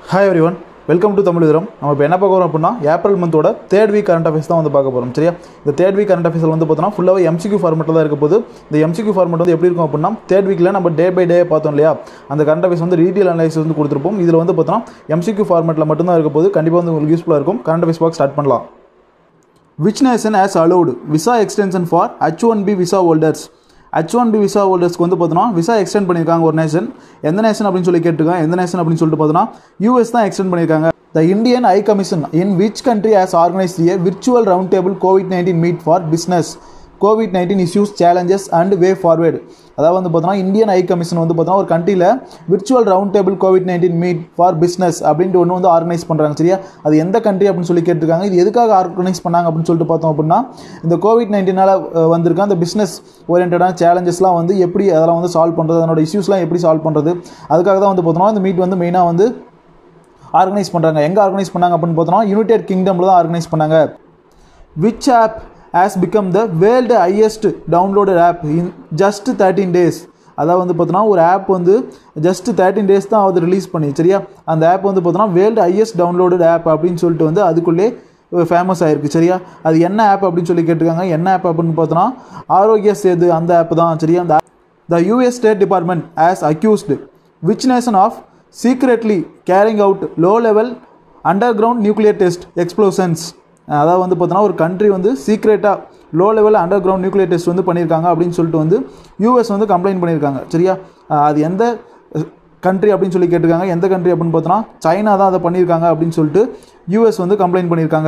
Hi everyone welcome to Tamil விதரம் நம்ம இப்போ என்ன பார்க்க போகிறோம் அப்படின்னா ஏப்ரல் மந்தோட தேர்ட் வீக் கரண்ட் அஃபேர்ஸ் தான் வந்து பார்க்க போகிறோம் சரியா இந்த தேர்ட் வீக் கரண்ட் அஃபேர்ஸில் வந்து பார்த்தோம்னா ஃபுல்லாகவே எம்சிக்யூ ஃபார்மெட்டில் தான் இருக்க போது இந்த எம்சிக்யூ ஃபார்மெட் வந்து எப்படி இருக்கும் அப்படின்னா தேர்ட் வீக்கில் நம்ம டே பை டே பார்த்தோம் இல்லையா அந்த கரண்ட் அஃபேர்ஸ் வந்து ரீடியல் அனலைஸ் வந்து கொடுத்துருப்போம் இதில் வந்து பார்த்தோம்னா எம்சிக்யூ ஃபார்மெட்டில் மட்டும்தான் இருக்க போது கண்டிப்பாக வந்து உங்களுக்கு யூஸ்ஃபுல்லாக இருக்கும் கரண்ட் அஃபேர்ஸ் பார்க்க ஸ்டார்ட் பண்ணலாம் which nation has allowed visa extension for H1B visa holders H1B visa ஹோல்டர்ஸ்க்கு வந்து பார்த்தோன்னா விசா எக்ஸ்டெண்ட் பண்ணியிருக்காங்க ஒரு நேஷன் எந்த நேஷன் அப்படின்னு சொல்லி கேட்டிருக்காங்க எந்த நேஷன் அப்படின்னு சொல்லிட்டு பார்த்தோன்னா யூஎஸ் தான் எக்ஸ்டெண்ட் பண்ணியிருக்காங்க the Indian high commission in which country has organise a virtual round table COVID nineteen meet for business COVID nineteen issues challenges and way forward அதாவது வந்து பார்த்தோன்னா இந்தியன் ஐ கமிஷன் வந்து பார்த்தோன்னா ஒரு கண்ட்ரியில் virtual round table COVID nineteen meet for business அப்படின்ட்டு ஒன்று வந்து ஆர்கனைஸ் பண்ணுறாங்க சரியா அது எந்த கண்ட்ரி அப்படின்னு சொல்லி கேட்டிருக்காங்க இது எதுக்காக ஆர்கனைஸ் பண்ணாங்க அப்படின்னு சொல்லிட்டு பார்த்தோம் அப்படின்னா இந்த கோவிட் நைன்டீனால் வந்திருக்க அந்த பிஸ்னஸ் ஓரியன்டான சேலஞ்சஸ்லாம் வந்து எப்படி அதெல்லாம் வந்து சால்வ் பண்ணுறது அதனோட இஷ்யூஸ்லாம் எப்படி சால்வ் பண்ணுறது அதுக்காக தான் வந்து பார்த்தோம்னா இந்த மீட் வந்து மெயினாக வந்து ஆர்கனைஸ் பண்ணுறாங்க எங்கே ஆர்கனைஸ் பண்ணாங்க அப்படின்னு பார்த்தோம்னா யுனைடெட் கிங்டமில் தான் ஆர்கனைஸ் பண்ணாங்க which app has become the world highest downloaded app in just thirteen days அதாவது வந்து பார்த்தோன்னா ஒரு ஆப் வந்து ஜஸ்ட் தேர்ட்டின் டேஸ் தான் அது ரிலீஸ் பண்ணி சரியா அந்த ஆப் வந்து பார்த்தோன்னா வேர்ல்டு ஹையஸ்ட் டவுன்லோடட் ஆப் அப்படின்னு சொல்லிட்டு வந்து அதுக்குள்ளே ஃபேமஸ் ஆயிருக்கு சரியா அது என்ன ஆப் அப்படின்னு சொல்லி கேட்டிருக்காங்க என்ன ஆப் அப்படின்னு பார்த்தோன்னா ஆரோக்கிய சேது அந்த ஆப் தான் சரியா அந்த the US State Department has accused which nation of secretly carrying out low level underground nuclear test explosions அதாவது வந்து பார்த்தோன்னா ஒரு கண்ட்ரி வந்து சீக்ரெட்டாக low level underground nuclear test வந்து பண்ணியிருக்காங்க அப்படின்னு சொல்லிட்டு வந்து யூஎஸ் வந்து கம்ப்ளைண்ட் பண்ணியிருக்காங்க சரியா அது எந்த கண்ட்ரி அப்படின்னு சொல்லி கேட்டிருக்காங்க எந்த கண்ட்ரி அப்படின்னு பார்த்தோன்னா சைனா தான் அதை பண்ணியிருக்காங்க அப்படின்னு சொல்லிட்டு யூஎஸ் வந்து கம்ப்ளைண்ட் பண்ணியிருக்காங்க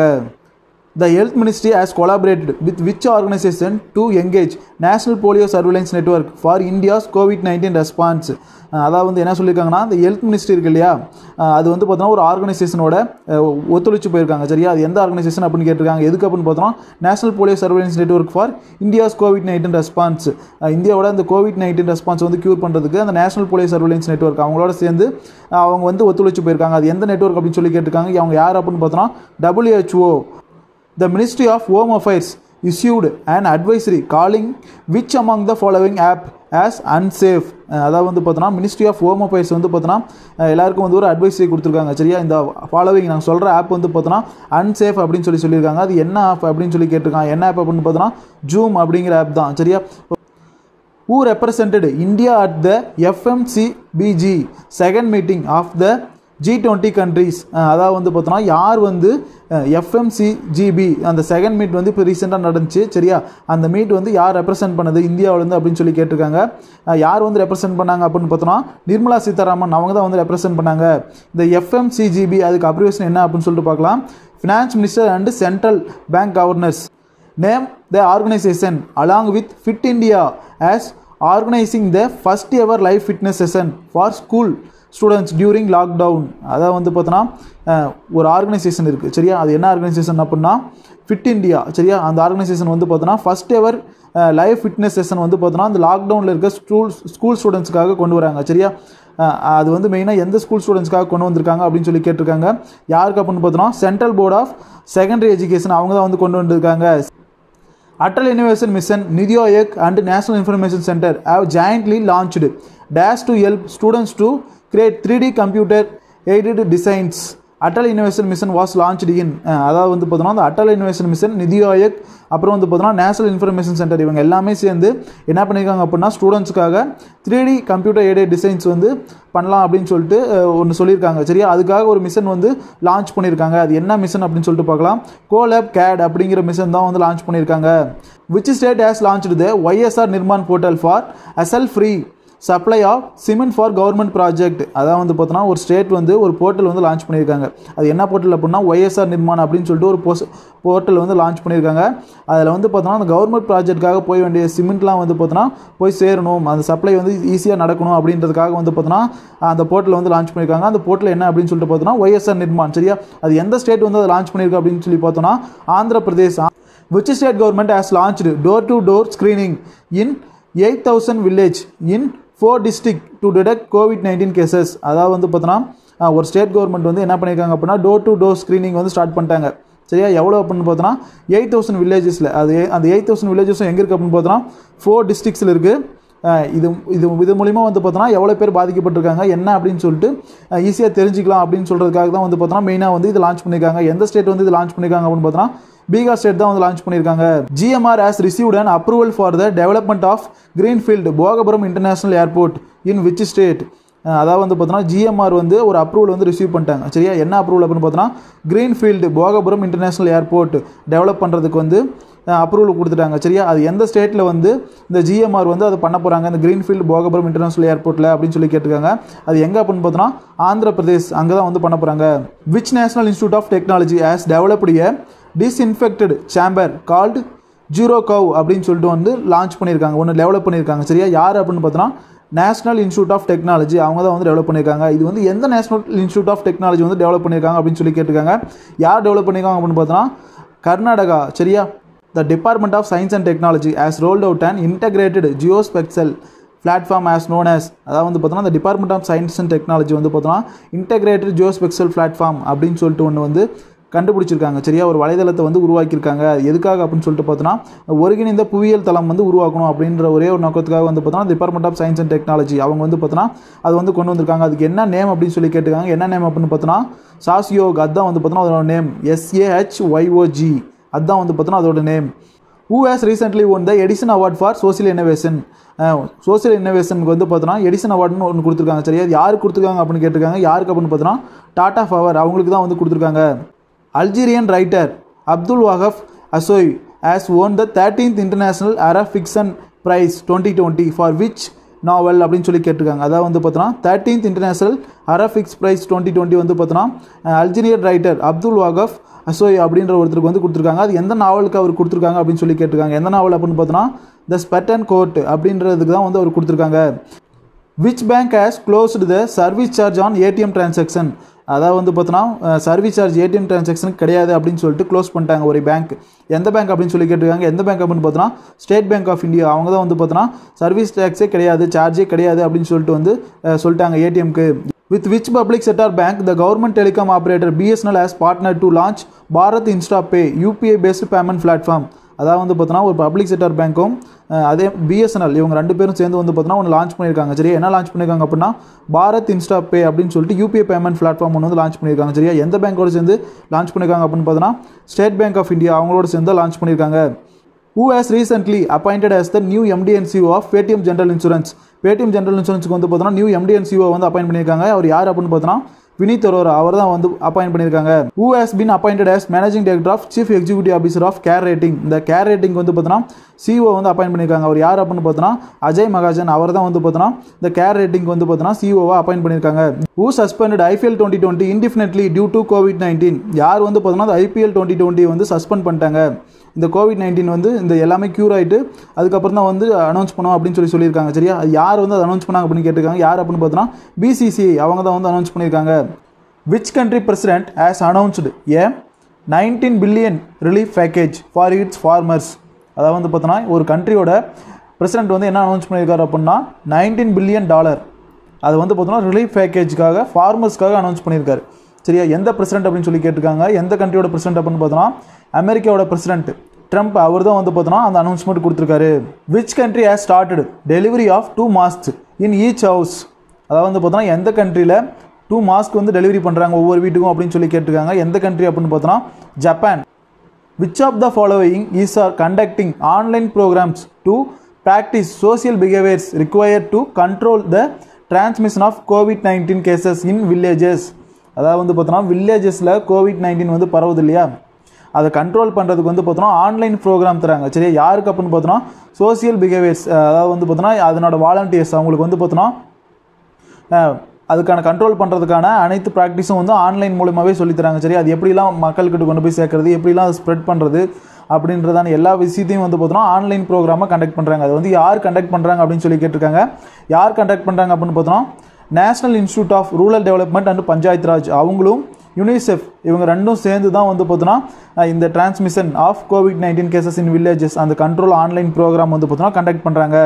the health ministry has collaborated with which organisation to engage national polio surveillance network for India's COVID nineteen response அதாவது வந்து என்ன சொல்லியிருக்காங்கன்னா இந்த ஹெல்த் மினிஸ்ட்ரி இருக்கு இல்லையா அது வந்து பார்த்தோன்னா ஒரு ஆர்கனைசேஷனோட ஒத்துழைச்சு போயிருக்காங்க சரியா அது எந்த ஆர்கனைசேஷன் அப்படின்னு கேட்டிருக்காங்க எதுக்கு அப்படின்னு பார்த்தோன்னா national polio surveillance network for India's COVID nineteen response இந்தியாவோட அந்த கோவிட் நைன்டீன் ரெஸ்பான்ஸ் வந்து க்யூர் பண்ணுறதுக்கு அந்த நேஷனல் போலியோ சர்வேலன்ஸ் நெட்ஒர்க் அவங்களோட சேர்ந்து அவங்க வந்து ஒத்துழைச்சு போயிருக்காங்க அது எந்த நெட்ஒர்க் அப்படின்னு சொல்லி கேட்டிருக்காங்க அவங்க யார் அப்படின்னு பார்த்தோன்னா WHO the ministry of home affairs issued an advisory calling which among the following app as unsafe அதாவது வந்து பார்த்தோன்னா மினிஸ்ட்ரி ஆஃப் ஹோம் அஃபேர்ஸ் வந்து பார்த்தோன்னா எல்லாருக்கும் வந்து ஒரு அட்வைஸரி கொடுத்துருக்காங்க சரியா இந்த ஃபாலோவிங் நாங்கள் சொல்கிற ஆப் வந்து பார்த்தோன்னா அன்சேஃப் அப்படின்னு சொல்லி சொல்லியிருக்காங்க அது என்ன ஆப் அப்படின்னு சொல்லி கேட்டிருக்காங்க என்ன ஆப் அப்படின்னு பார்த்தோன்னா ஜூம் அப்படிங்கிற ஆப் தான் சரியா who represented India at the FMCBG second meeting of the G twenty countries அதாவது வந்து பார்த்தோன்னா யார் வந்து எஃப்எம்சிஜிபி அந்த செகண்ட் மீட் வந்து இப்போ ரீசெண்டாக நடந்துச்சு சரியா அந்த மீட் வந்து யார் ரெப்ரசென்ட் பண்ணது இந்தியாவிலேருந்து அப்படின்னு சொல்லி கேட்டிருக்காங்க யார் வந்து ரெப்ரசென்ட் பண்ணாங்க அப்படின்னு பார்த்தோன்னா நிர்மலா சீதாராமன் அவங்க தான் வந்து ரெப்ரசென்ட் பண்ணாங்க இந்த எஃப்எம்சிஜிபி அதுக்கு அப்ரிவேஷன் என்ன அப்படின்னு சொல்லிட்டு பார்க்கலாம் finance minister and central bank governors name the organisation along with Fit India has organising the first ever life fitness session for school students during lockdown அதாவது வந்து பார்த்தோன்னா ஒரு ஆர்கனைசேஷன் இருக்குது சரியா அது என்ன ஆர்கனைசேஷன் அப்படின்னா ஃபிட் இண்டியா சரியா அந்த ஆர்கனைசேஷன் வந்து பார்த்தோன்னா first ever life fitness session வந்து பார்த்தோன்னா அந்த லாக்டவுனில் இருக்க ஸ்கூல் ஸ்கூல் ஸ்டூடெண்ட்ஸ்க்காக கொண்டு வராங்க சரியா அது வந்து மெயினாக எந்த ஸ்கூல் ஸ்டூடெண்ட்ஸ்க்காக கொண்டு வந்திருக்காங்க அப்படின்னு சொல்லி கேட்டிருக்காங்க யாருக்கு அப்படின்னு பார்த்தோன்னா Central Board of Secondary Education அவங்க தான் வந்து கொண்டு வந்திருக்காங்க Atal Innovation Mission NITI Aayog and National Information Centre have jointly launched dash to help students to create three D computer aided designs Atal Innovation Mission was launched in அதாவது வந்து பார்த்தோன்னா அந்த அட்டல் இனோவேஷன் மிஷன் நிதி ஆயோக் அப்புறம் வந்து பார்த்தோன்னா நேஷனல் இன்ஃபர்மேஷன் சென்டர் இவங்க எல்லாமே சேர்ந்து என்ன பண்ணியிருக்காங்க அப்படின்னா ஸ்டூடெண்ட்ஸ்க்காக three D computer aided designs வந்து பண்ணலாம் அப்படின்னு சொல்லிட்டு ஒன்று சொல்லியிருக்காங்க சரியா அதுக்காக ஒரு மிஷன் வந்து லான்ச் பண்ணியிருக்காங்க அது என்ன மிஷன் அப்படின்னு சொல்லிட்டு பார்க்கலாம் கோலேப் கேட் அப்படிங்கிற மிஷன் தான் வந்து லான்ச் பண்ணியிருக்காங்க which state has launched the YSR Nirman portal for hassle free supply of cement for government project அதான் வந்து பார்த்தோன்னா ஒரு ஸ்டேட் வந்து ஒரு போர்ட்டல் வந்து லான்ச் பண்ணியிருக்காங்க அது என்ன போர்ட்டல் அப்படின்னா ஒய்எஸ்ஆர் நிர்மான் அப்படின்னு சொல்லிட்டு ஒரு போஸ் போர்ட்டல் வந்து லான்ச் பண்ணியிருக்காங்க அதில் வந்து பார்த்தோன்னா அந்த கவர்மெண்ட் ப்ராஜெக்ட்காக போய் வேண்டிய சிமெண்ட்லாம் வந்து பார்த்தோன்னா போய் சேரணும் அந்த சப்ளை வந்து ஈஸியாக நடக்கணும் அப்படின்றதுக்காக வந்து பார்த்தோன்னா அந்த போர்ட்டல் வந்து லான்ச் பண்ணியிருக்காங்க அந்த போர்ட்டல் என்ன அப்படின்னு சொல்லிட்டு பார்த்தோன்னா ஒய்எஸ்ஆர் நிர்மான் சரியா அது எந்த ஸ்டேட் வந்து அதை லான்ச் பண்ணியிருக்கு அப்படின்னு சொல்லி பார்த்தோன்னா Andhra Pradesh which state government has launched door to door screening in eight thousand village in four district to detect COVID nineteen cases அதாவது வந்து பார்த்தோன்னா ஒரு ஸ்டேட் கவர்மெண்ட் வந்து என்ன பண்ணியிருக்காங்க அப்படின்னா டோர் டு டோர் ஸ்க்ரீனிங் வந்து ஸ்டார்ட் பண்ணிட்டாங்க சரியா எவ்வளோ அப்படின்னு பார்த்தோன்னா எயிட் தௌசண்ட் வில்லேஜஸில் அது அந்த எயிட் தௌசண்ட் வில்லேஜஸும் எங்கே இருக்குது அப்படின்னு பார்த்தோன்னா ஃபோர் டிஸ்ட்ரிக்ஸில் இருக்குது அஹ் இது இது இது மூலிமா வந்து பார்த்தோன்னா எவ்வளோ பேர் பாதிக்கப்பட்டிருக்காங்க என்ன அப்படின்னு சொல்லிட்டு ஈஸியாக தெரிஞ்சுக்கலாம் அப்படின்னு சொல்கிறதுக்காக தான் வந்து பார்த்தோன்னா மெயினாக வந்து இது லான்ச் பண்ணியிருக்காங்க எந்த ஸ்டேட் வந்து இது லான்ச் பண்ணியிருக்காங்க அப்படின்னு பார்த்தோன்னா பீகார் ஸ்டேட் தான் வந்து லான்ச் பண்ணியிருக்காங்க GMR has received an approval for the development of greenfield Bhogapuram international airport in which state அதாவது வந்து பார்த்தோன்னா ஜிஎம்ஆர் வந்து ஒரு அப்ரூவல் வந்து ரிசீவ் பண்ணிட்டாங்க சரியா என்ன அப்ரூவல் அப்படின்னு பார்த்தோன்னா greenfield Bhogapuram international airport develop பண்ணுறதுக்கு வந்து அப்ரூவல் கொடுத்துட்டாங்க சரியா அது எந்த ஸ்டேட்டில் வந்து இந்த ஜிஎம்ஆர் வந்து அதை பண்ண போகிறாங்க இந்த கிரீன்ஃபீல்டு போகபுரம் இன்டர்நேஷனல் ஏர்போர்ட்டில் அப்படின்னு சொல்லி கேட்டிருக்காங்க அது எங்கே அப்படின்னு பார்த்தோன்னா ஆந்திர பிரதேஷ் அங்கே தான் வந்து பண்ண போகிறாங்க which National Institute of Technology has developed a disinfected chamber called zero cov அப்படின்னு சொல்லிட்டு வந்து லான்ச் பண்ணியிருக்காங்க ஒன்று டெவலப் பண்ணியிருக்காங்க சரியா யார் அப்படின்னு பார்த்தோன்னா நேஷனல் இன்ஸ்டியூட் ஆஃப் டெக்னாலஜி அவங்க தான் வந்து டெவலப் பண்ணியிருக்காங்க இது வந்து எந்த நேஷனல் இன்ஸ்டியூட் ஆஃப் டெக்னாலஜி வந்து டெவலப் பண்ணியிருக்காங்க அப்படின்னு சொல்லி கேட்டிருக்காங்க யார் டெவலப் பண்ணியிருக்காங்க அப்படின்னு பார்த்தோன்னா கர்நாடகா சரியா the Department of Science and Technology has rolled out an integrated geospatial platform as known as அதாவது வந்து பார்த்தோன்னா இந்த Department of Science and Technology வந்து பார்த்தோன்னா இன்டகிரேட்டட் ஜியோஸ்பெக்சல் பிளாட்ஃபார்ம் அப்படின்னு சொல்லிட்டு ஒன்று வந்து கண்டுபிடிச்சிருக்காங்க சரியா ஒரு வலைதளத்தை வந்து உருவாக்கியிருக்காங்க அது எதுக்காக அப்படின்னு சொல்லிட்டு பார்த்தோன்னா ஒருங்கிணைந்த புவியியல் தளம் வந்து உருவாக்கணும் அப்படின்ற ஒரே ஒரு நோக்கத்துக்காக வந்து பார்த்தோன்னா Department of Science and Technology அவங்க வந்து பார்த்தோன்னா அது வந்து கொண்டு வந்திருக்காங்க அதுக்கு என்ன நேம் அப்படின்னு சொல்லி கேட்டிருக்காங்க என்ன நேம் அப்படின்னு பார்த்தோன்னா சாஸ்யோக் அதுதான் வந்து பார்த்தோன்னா அதோட நேம் எஸ்ஏஹெச் ஒய்ஓஜி அதுதான் வந்து பார்த்தோன்னா அதோட name who has recently won the Edison award for social innovation social இன்னோவேஷனுக்கு வந்து பார்த்தோன்னா எடிசன் அவார்டுன்னு ஒன்று கொடுத்துருக்காங்க சரியா அது யாருக்கு கொடுத்துருக்காங்க அப்படின்னு கேட்டிருக்காங்க யாருக்கு அப்படின்னு பார்த்தோன்னா டாடா பவர் அவங்களுக்கு தான் வந்து கொடுத்துருக்காங்க Algerian writer Abdul Wahab Aissaoui has won the thirteenth international Arab fiction prize twenty twenty for which novel அப்படின்னு சொல்லி கேட்டிருக்காங்க அதாவது வந்து பார்த்தோன்னா thirteenth international Arabic prize twenty twenty வந்து பார்த்தோன்னா Algerian writer Abdul Wahab Aissaoui அப்படின்ற ஒருத்தருக்கு வந்து கொடுத்துருக்காங்க அது எந்த நாவலுக்கு அவர் கொடுத்துருக்காங்க அப்படின்னு சொல்லி கேட்டிருக்காங்க எந்த நாவல் அப்படின்னு பார்த்தோன்னா த ஸ்பெட்டன் கோர்ட் அப்படின்றதுக்கு தான் வந்து அவர் கொடுத்துருக்காங்க which bank has closed the service charge on ATM transaction அதாவது வந்து பார்த்தோன்னா சர்வீஸ் சார்ஜ் ஏடிஎம் டிரான்சாக்ஷனுக்கு கிடையாது அப்படின்னு சொல்லிட்டு க்ளோஸ் பண்ணிட்டாங்க ஒரு பேங்க் எந்த பேங்க் அப்படின்னு சொல்லி கேட்டிருக்காங்க எந்த பேங்க் அப்படின்னு பார்த்தோன்னா ஸ்டேட் பேங்க் ஆஃப் இந்தியா அவங்க தான் வந்து பார்த்தோன்னா சர்வீஸ் டேக்ஸே கிடையாது சார்ஜே கிடையாது அப்படின்னு சொல்லிட்டு வந்து அஹ், சொல்லிட்டாங்க ஏடிஎம்க்கு with which public sector bank the government telecom operator BSNL has partner to launch Bharat insta pay UPI based payment platform அதாவது வந்து பார்த்தோன்னா ஒரு பப்ளிக் செக்டார் பேங்க்கும் அஹ், அதே பிஎஸ்என்எல் இவங்க ரெண்டு பேரும் சேர்ந்து வந்து பார்த்தோன்னா ஒன்று லான்ச் பண்ணியிருக்காங்க சரியா என்ன லான்ச் பண்ணியிருக்காங்க அப்படின்னா பாரத் இன்ஸ்டா பே அப்படின்னு சொல்லிட்டு யூபிஐ பேமெண்ட் பிளாட்ஃபார்ம் ஒன்று வந்து லான்ச் பண்ணியிருக்காங்க சரியா எந்த பேங்க்கோட சேர்ந்து லான்ச் பண்ணியிருக்காங்க அப்படின்னு பார்த்தோன்னா ஸ்டேட் பேங்க் ஆஃப் இந்தியா அவங்களோட சேர்ந்து லான்ச் பண்ணியிருக்காங்க who has recently appointed as the new MD and CEO of Paytm General Insurance Paytm general இன்சூரன்ஸுக்கு வந்து பார்த்தோன்னா நியூ எம்டி அண்ட் சிஓ வந்து அப்பாயின் பண்ணியிருக்காங்க அவர் யார் அப்படின்னு பார்த்தோன்னா வினீத் அரோரா அவர் தான் வந்து அப்பாயின் பண்ணியிருக்காங்க who has been appointed as managing director of chief executive officer of CARE rating இந்த கேர் ரேட்டிங் வந்து பார்த்தோன்னா சிஓ வந்து அப்பாயின் பண்ணியிருக்காங்க அவர் யார் அப்படின்னு பார்த்தோன்னா அஜய் மகாஜன் அவர் தான் வந்து பார்த்தோன்னா இந்த கேர் ரேட்டிங் வந்து பார்த்தோன்னா சிஓவை அப்பாயின் பண்ணியிருக்காங்க who suspended IPL twenty twenty indefinitely due to COVID nineteen யார் வந்து பார்த்தோன்னா அந்த ஐபிஎல் டுவெண்ட்டி டுவெண்ட்டி வந்து சஸ்பெண்ட் பண்ணிட்டாங்க இந்த கோவிட் நைன்டீன் வந்து இந்த எல்லாமே க்யூர் ஆகிட்டு அதுக்கப்புறம் தான் வந்து அனௌன்ஸ் பண்ணோம் அப்படின்னு சொல்லி சொல்லியிருக்காங்க சரியா அது யார் வந்து அதை அனௌன்ஸ் பண்ணாங்க அப்படின்னு கேட்டிருக்காங்க யார் அப்படின்னு பார்த்தோன்னா பிசிசிஐ அவங்க தான் வந்து அனௌன்ஸ் பண்ணியிருக்காங்க which country president has announced a nineteen billion relief package for its farmers அதாவது வந்து பார்த்தோன்னா ஒரு கண்ட்ரியோட பிரசிடென்ட் வந்து என்ன அனௌன்ஸ் பண்ணியிருக்காரு அப்படின்னா நைன்டீன் பில்லியன் டாலர் அது வந்து பார்த்தோன்னா ரிலீஃப் பேக்கேஜ்க்காக ஃபார்மர்ஸ்க்காக அனௌன்ஸ் பண்ணியிருக்காரு சரியா எந்த பிரசிடென்ட் அப்படின்னு சொல்லி கேட்டிருக்காங்க எந்த கண்ட்ரியோட பிரசிடென்ட் அப்படின்னு பார்த்தோன்னா அமெரிக்காவோட பிரசிடென்ட் ட்ரம்ப் அவர் தான் வந்து பார்த்தோன்னா அந்த அனௌன்ஸ்மெண்ட் கொடுத்துருக்காரு which country has started delivery of two mask in each house அதாவது வந்து பார்த்தோன்னா எந்த கண்ட்ரியில் டூ மாஸ்க் வந்து டெலிவரி பண்ணுறாங்க ஒவ்வொரு வீட்டுக்கும் அப்படின்னு சொல்லி கேட்டிருக்காங்க எந்த கண்ட்ரி அப்படின்னு பார்த்தோன்னா Japan which of the following is are conducting online programs to practice social behaviors required to control the transmission of covid-19 cases in villages அதாவது வந்து பார்த்தோன்னா வில்லேஜஸில் கோவிட் நைன்டீன் வந்து பரவுது இல்லையா அதை கண்ட்ரோல் பண்ணுறதுக்கு வந்து பார்த்தோன்னா ஆன்லைன் ப்ரோக்ராம் தராங்க சரியா யாருக்கு அப்படின்னு பார்த்தோன்னா சோசியல் பிஹேவியர்ஸ் அதாவது வந்து பார்த்தோன்னா அதனோட வாலண்டியர்ஸ் அவங்களுக்கு வந்து பார்த்தோன்னா அஹ், அதுக்கான கண்ட்ரோல் பண்ணுறதுக்கான அனைத்து ப்ராக்டிஸும் வந்து ஆன்லைன் மூலியமாகவே சொல்லித்தராங்க சரி அது எப்படிலாம் மக்கள்கிட்ட கொண்டு போய் சேர்க்கறது எப்படிலாம் அதை ஸ்ப்ரெட் பண்ணுறது அப்படின்றதான எல்லா விஷயத்தையும் வந்து பார்த்தோன்னா ஆன்லைன் ப்ரோக்ராமாக கண்டக்ட் பண்ணுறாங்க அது வந்து யார் கண்டக்ட் பண்ணுறாங்க அப்படின்னு சொல்லி கேட்டிருக்காங்க யார் கண்டக்ட் பண்ணுறாங்க அப்படின்னு பார்த்தோன்னா National Institute of Rural Development and Panchayat Raj அவங்களும் யுனிசெஃப் இவங்க ரெண்டும் சேர்ந்து தான் வந்து பார்த்தோன்னா அஹ், இந்த transmission of COVID nineteen cases in villages அந்த கண்ட்ரோல் ஆன்லைன் ப்ரோக்ராம் வந்து பார்த்தோன்னா கண்டக்ட் பண்ணுறாங்க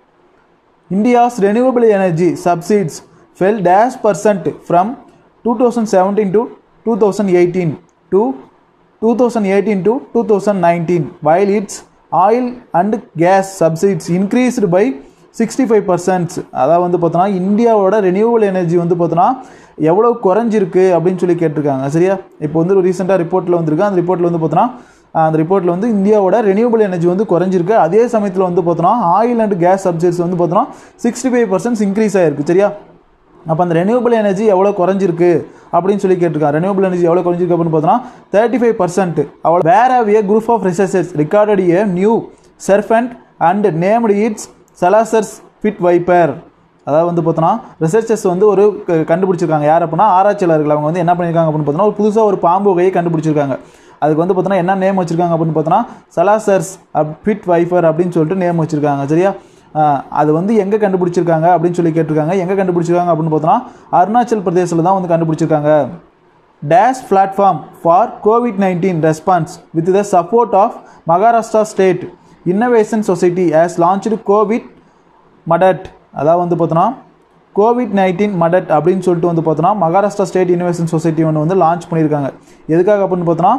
India's renewable energy subsidies fell dash percent from 2017 to 2018 to 2018 to 2019 while its oil and gas subsidies increased by sixty five percent அதாவது வந்து பார்த்தோன்னா இந்தியாவோட renewal energy வந்து பார்த்தோன்னா எவ்வளோ குறைஞ்சிருக்கு அப்படின்னு சொல்லி கேட்டிருக்காங்க சரியா இப்போ வந்து ஒரு ரீசெண்டாக ரிப்போர்ட்டில் வந்திருக்கு அந்த ரிப்போர்ட்டில் வந்து பார்த்தோன்னா அந்த ரிப்போர்ட்டில் வந்து இந்தியாவோட ரெனியூவல் எனர்ஜி வந்து குறைஞ்சிருக்கு அதே சமயத்தில் வந்து பார்த்தோன்னா ஆயில் அண்ட் கேஸ் சப்சிடிஸ் வந்து பார்த்தோன்னா சிக்ஸ்டி ஃபைவ் பர்சன்ட் இன்க்ரீஸ் ஆயிருக்கு சரியா அப்போ அந்த ரெனியூபிள் எனர்ஜி எவ்வளோ குறைஞ்சிருக்கு அப்படின்னு சொல்லி கேட்டிருக்காங்க ரெனியூபிள் எனர்ஜி எவ்வளோ குறைஞ்சிருக்கு அப்படின்னு பார்த்தோன்னா தேர்ட்டி ஃபைவ் பர்சன்ட் அவ்வளோ where have a group of researchers recorded a new serpent and named its Salazar's pit viper அதாவது வந்து பார்த்தோன்னா ரிசர்ச்சர்ஸ் வந்து ஒரு க- கண்டுபிடிச்சிருக்காங்க யார் அப்படின்னா ஆராய்ச்சியாளர்கள் அவங்க வந்து என்ன பண்ணியிருக்காங்க அப்படின்னு பார்த்தோன்னா ஒரு புதுசாக ஒரு பாம்பு வகையை கண்டுபிடிச்சிருக்காங்க அதுக்கு வந்து பார்த்தோன்னா என்ன நேம் வச்சிருக்காங்க அப்படின்னு பார்த்தோன்னா சலாசர்ஸ் ஃபிட் வைஃபர் அப்படின்னு சொல்லிட்டு நேம் வச்சிருக்காங்க சரியா ஆஹ் அது வந்து எங்கே கண்டுபிடிச்சிருக்காங்க அப்படின்னு சொல்லி கேட்டிருக்காங்க எங்கே கண்டுபிடிச்சிருக்காங்க அப்படின்னு பார்த்தோன்னா அருணாச்சல் பிரதேசில் தான் வந்து கண்டுபிடிச்சிருக்காங்க dash platform for COVID nineteen response with the support of Maharashtra state innovation society has launched COVID Madad அதாவது வந்து பார்த்தோன்னா கோவிட் நைன்டீன் மடட் அப்படின்னு சொல்லிட்டு வந்து பார்த்தோன்னா மகாராஷ்டிரா ஸ்டேட் இன்னோவேஷன் சொசைட்டி ஒன்று வந்து லான்ச் பண்ணியிருக்காங்க எதுக்காக அப்படின்னு பார்த்தோன்னா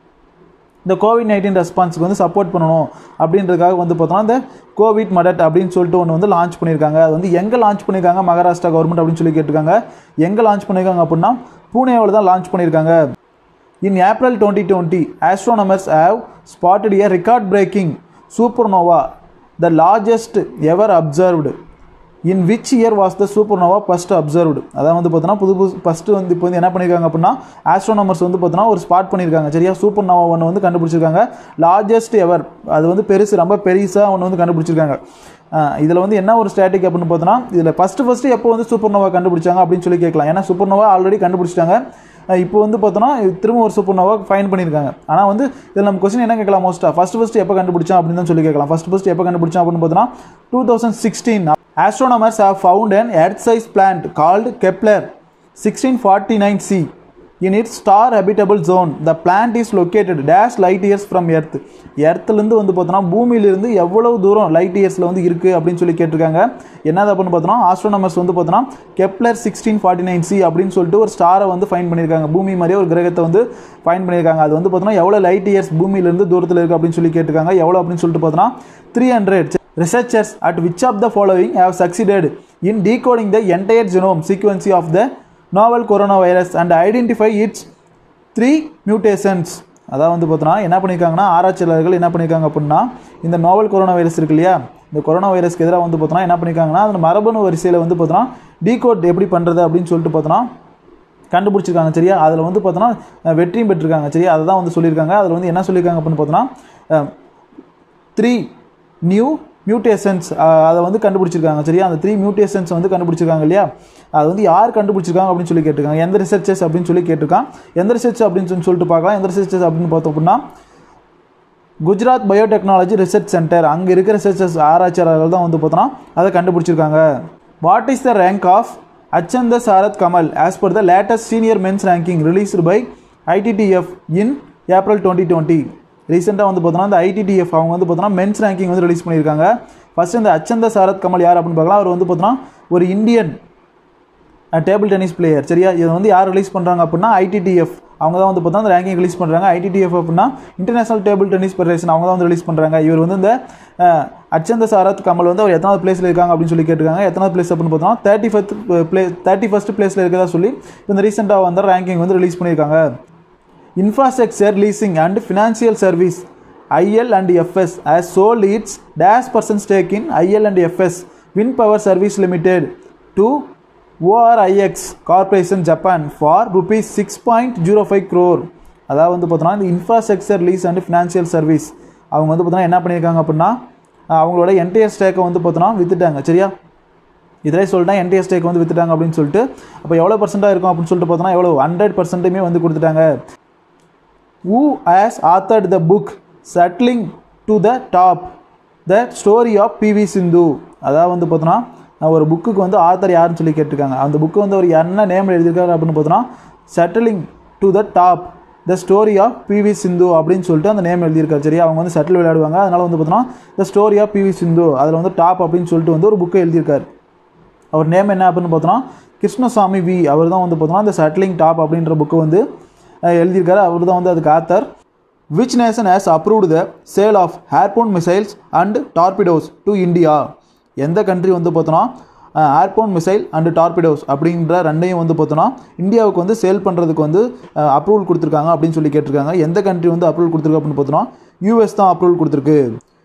இந்த கோவிட் நைன்டீன் ரெஸ்பான்ஸுக்கு வந்து சப்போர்ட் பண்ணணும் அப்படின்றதுக்காக வந்து பார்த்தோம்னா இந்த கோவிட் மடட் அப்படின்னு சொல்லிட்டு ஒன்று வந்து லான்ச் பண்ணியிருக்காங்க அது வந்து எங்கே லான்ச் பண்ணியிருக்காங்க மகாராஷ்டிரா கவர்மெண்ட் அப்படின்னு சொல்லி கேட்டிருக்காங்க எங்கே லான்ச் பண்ணியிருக்காங்க அப்படின்னா பூனேவில் தான் லான்ச் பண்ணியிருக்காங்க in April twenty twenty astronomers have spotted a record breaking supernova the largest ever observed in which year was the supernova first observed அதான் வந்து பார்த்தோன்னா புது புது ஃபஸ்ட்டு வந்து இப்போ வந்து என்ன பண்ணியிருக்காங்க அப்படின்னா ஆஸ்ட்ரோனமர்ஸ் வந்து பார்த்தோன்னா ஒரு ஸ்பாட் பண்ணியிருக்காங்க சரியா சூப்பர்னோவா ஒன்று வந்து கண்டுபிடிச்சிருக்காங்க லார்ஜஸ்ட் எவர் அது வந்து பெருசு ரொம்ப பெருசாக ஒன்று வந்து கண்டுபிடிச்சிருக்காங்க இதில் வந்து என்ன ஒரு ஸ்டாட்டிக் அப்படின்னு பார்த்தோன்னா இதில் ஃபஸ்ட்டு ஃபஸ்ட்டு எப்போ வந்து சூப்பர்னோவா கண்டுபிடிச்சாங்க அப்படின்னு சொல்லி கேட்கலாம் ஏன்னா சூப்பர்னோவா ஆல்ரெடி கண்டுபிடிச்சிட்டாங்க அஹ் இப்போ வந்து பார்த்தோன்னா திரும்ப ஒரு சூப்பர்னோவா ஃபைன் பண்ணியிருக்காங்க ஆனால் வந்து இதில் நம்ம கொஸ்டின் என்ன கேட்கலாம் மோஸ்ட்டாக ஃபஸ்ட் ஃபஸ்ட் எப்போ கண்டுபிடிச்சோம் அப்படின்னு தான் சொல்லி கேட்கலாம் ஃபஸ்ட் ஃபஸ்ட் எப்போ கண்டுபிடிச்சோம் அப்படின்னு பார்த்தோன்னா two thousand sixteen astronomers have found an earth-sized plant called Kepler 1649c in its star habitable zone. The plant is located dash light years from earth. எர்த்துலேருந்து வந்து பார்த்தோன்னா பூமியிலிருந்து எவ்வளவு தூரம் லைட் இயர்ஸில் வந்து இருக்குது அப்படின்னு சொல்லி கேட்டிருக்காங்க என்னது அப்படின்னு பார்த்தோன்னா ஆஸ்ட்ரோனமர்ஸ் வந்து பார்த்தோன்னா Kepler sixteen forty nine C அப்படின்னு சொல்லிட்டு ஒரு ஸ்டாரை வந்து ஃபைன் பண்ணியிருக்காங்க பூமி மாதிரியே ஒரு கிரகத்தை வந்து ஃபைன் பண்ணியிருக்காங்க அது வந்து பார்த்தோன்னா எவ்வளோ லைட் இயர்ஸ் பூமியிலிருந்து தூரத்தில் இருக்குது அப்படின்னு சொல்லி கேட்டிருக்காங்க எவ்வளோ அப்படின்னு சொல்லிட்டு பார்த்தோன்னா three hundred Researchers at which of the following have succeeded in decoding the entire genome sequence of the novel coronavirus and identify its three mutations அதாவது வந்து பார்த்தோன்னா என்ன பண்ணியிருக்காங்கன்னா ஆராய்ச்சியாளர்கள் என்ன பண்ணியிருக்காங்க அப்படின்னா இந்த நோவல் கொரோனா வைரஸ் இருக்கு இல்லையா இந்த கொரோனா வைரஸ்க்கு எதிராக வந்து பார்த்தோன்னா என்ன பண்ணியிருக்காங்கன்னா அந்த மரபணு வரிசையில் வந்து பார்த்தோன்னா டீகோட் எப்படி பண்ணுறது அப்படின்னு சொல்லிட்டு பார்த்தோன்னா கண்டுபிடிச்சிருக்காங்க சரியா அதில் வந்து பார்த்தோன்னா அஹ், வெற்றியும் பெற்றிருக்காங்க சரியா அதை தான் வந்து சொல்லியிருக்காங்க அதில் வந்து என்ன சொல்லியிருக்காங்க அப்படின்னு பார்த்தோன்னா த்ரீ நியூ மியூட்டேஷன்ஸ் அதை வந்து கண்டுபிடிச்சிருக்காங்க சரியா அந்த த்ரீ மியூட்டேஷன்ஸ் வந்து கண்டுபிடிச்சிருக்காங்க இல்லையா அது வந்து யார் கண்டுபிடிச்சிருக்காங்க அப்படின்னு சொல்லி கேட்டிருக்காங்க எந்த ரிசர்ச்சர்ஸ் அப்படின்னு சொல்லி கேட்டிருக்கான் எந்த ரிசர்ச் அப்படின்னு சொல்லி சொல்லிட்டு பார்க்கலாம் எந்த ரிசர்ச்சர்ஸ் அப்படின்னு பார்த்தோம் அப்படின்னா குஜராத் பயோடெக்னாலஜி ரிசர்ச் சென்டர் அங்கே இருக்கிற ரிசர்ச்சர்ஸ் ஆராய்ச்சியாளர்கள் தான் வந்து பார்த்தோன்னா அதை கண்டுபிடிச்சிருக்காங்க what is the rank of Achanta Sharath Kamal as per the latest senior men's ranking released by ITTF in April twenty twenty ரீசெண்டாக வந்து பார்த்தோன்னா இந்த ஐடிடிஎஃப் அவங்க வந்து பார்த்தோன்னா மென்ஸ் ரேங்கிங் வந்து ரிலீஸ் பண்ணியிருக்காங்க ஃபர்ஸ்ட் இந்த அச்சந்த சாரத் கமல் யார் அப்படின்னு பார்க்கலாம் அவர் வந்து பார்த்தோன்னா ஒரு இந்தியன் டேபிள் டென்னிஸ் பிளேயர் சரியா இதை வந்து யார் ரிலீஸ் பண்ணுறாங்க அப்படின்னா ஐடிடிஎஃப் அவங்க தான் வந்து பார்த்தா அந்த ரேங்கிங் ரிலீஸ் பண்ணுறாங்க ஐடிடிஎஃப் அப்படின்னா இன்டர்நேஷனல் டேபிள் டென்னிஸ் ஃபெடரேஷன் அவங்க தான் வந்து ரிலீஸ் பண்ணுறாங்க இவர் வந்து இந்த அஹ், அச்சந்த சாரத் கமல் வந்து அவர் எத்தனாவது பிளேஸில் இருக்காங்க அப்படின்னு சொல்லி கேட்டிருக்காங்க எத்தனாவது பிளேஸ் அப்படின்னு பார்த்தோம்னா thirty first play thirty first பிளேஸில் இருக்கதா சொல்லி இந்த ரீசெண்டாக வந்து ரேங்கிங் வந்து ரிலீஸ் பண்ணியிருக்காங்க infrastructure leasing and financial service IL and FS as sold its dash percent stake in IL and FS wind power service limited to ORIX corporation Japan for rupees six point zero five crore அதாவது வந்து பார்த்தோன்னா இந்த infrastructure lease and financial service அவங்க வந்து பார்த்தோன்னா என்ன பண்ணியிருக்காங்க அப்படின்னா அஹ் அவங்களோட என்டையர் ஸ்டேக்கை வந்து பார்த்தோன்னா வித்துட்டாங்க சரியா இதிலே சொல்லிட்டேன் என்டையர் ஸ்டேக் வந்து வித்துட்டாங்க அப்படின்னு சொல்லிட்டு அப்போ எவ்வளோ பர்சென்ட்டாக இருக்கும் அப்படின்னு சொல்லிட்டு பார்த்தோன்னா எவ்வளோ ஹண்ட்ரட் பர்சன்ட்டுமே வந்து கொடுத்துட்டாங்க who has authored the book settling to the top the story of PV Sindhu அதாவது வந்து பார்த்தோன்னா ஒரு புக்குக்கு வந்து ஆத்தர் யாருன்னு சொல்லி கேட்டிருக்காங்க அந்த புக்கு வந்து அவர் என்ன நேம் எழுதியிருக்காரு அப்படின்னு பார்த்தோன்னா settling to the top the story of PV Sindhu அப்படின்னு சொல்லிட்டு அந்த நேம் எழுதியிருக்காரு சரியா அவங்க வந்து செட்டில் விளையாடுவாங்க அதனால வந்து பார்த்தோன்னா the story of PV Sindhu அதில் வந்து டாப் அப்படின்னு சொல்லிட்டு வந்து ஒரு புக்கை எழுதியிருக்காரு அவர் நேம் என்ன அப்படின்னு பார்த்தோன்னா கிருஷ்ணசாமி வி அவர் தான் வந்து பார்த்தோன்னா இந்த சட்லிங் டாப் அப்படின்ற புக்கு வந்து அஹ், எழுதியிருக்காரு அவர் தான் வந்து அதுக்கு author which nation has approved the sale of airborne missiles and torpedoes to India எந்த கண்ட்ரி வந்து பார்த்தோன்னா ஏர்போன் மிசைல் அண்டு டார்பிடோஸ் அப்படின்ற ரெண்டையும் வந்து பார்த்தோன்னா இந்தியாவுக்கு வந்து சேல் பண்ணுறதுக்கு வந்து அப்ரூவல் கொடுத்துருக்காங்க அப்படின்னு சொல்லி கேட்டிருக்காங்க எந்த கண்ட்ரி வந்து அப்ரூவல் கொடுத்துருக்கு அப்படின்னு பார்த்தோன்னா யூஎஸ் தான் அப்ரூவல் கொடுத்துருக்கு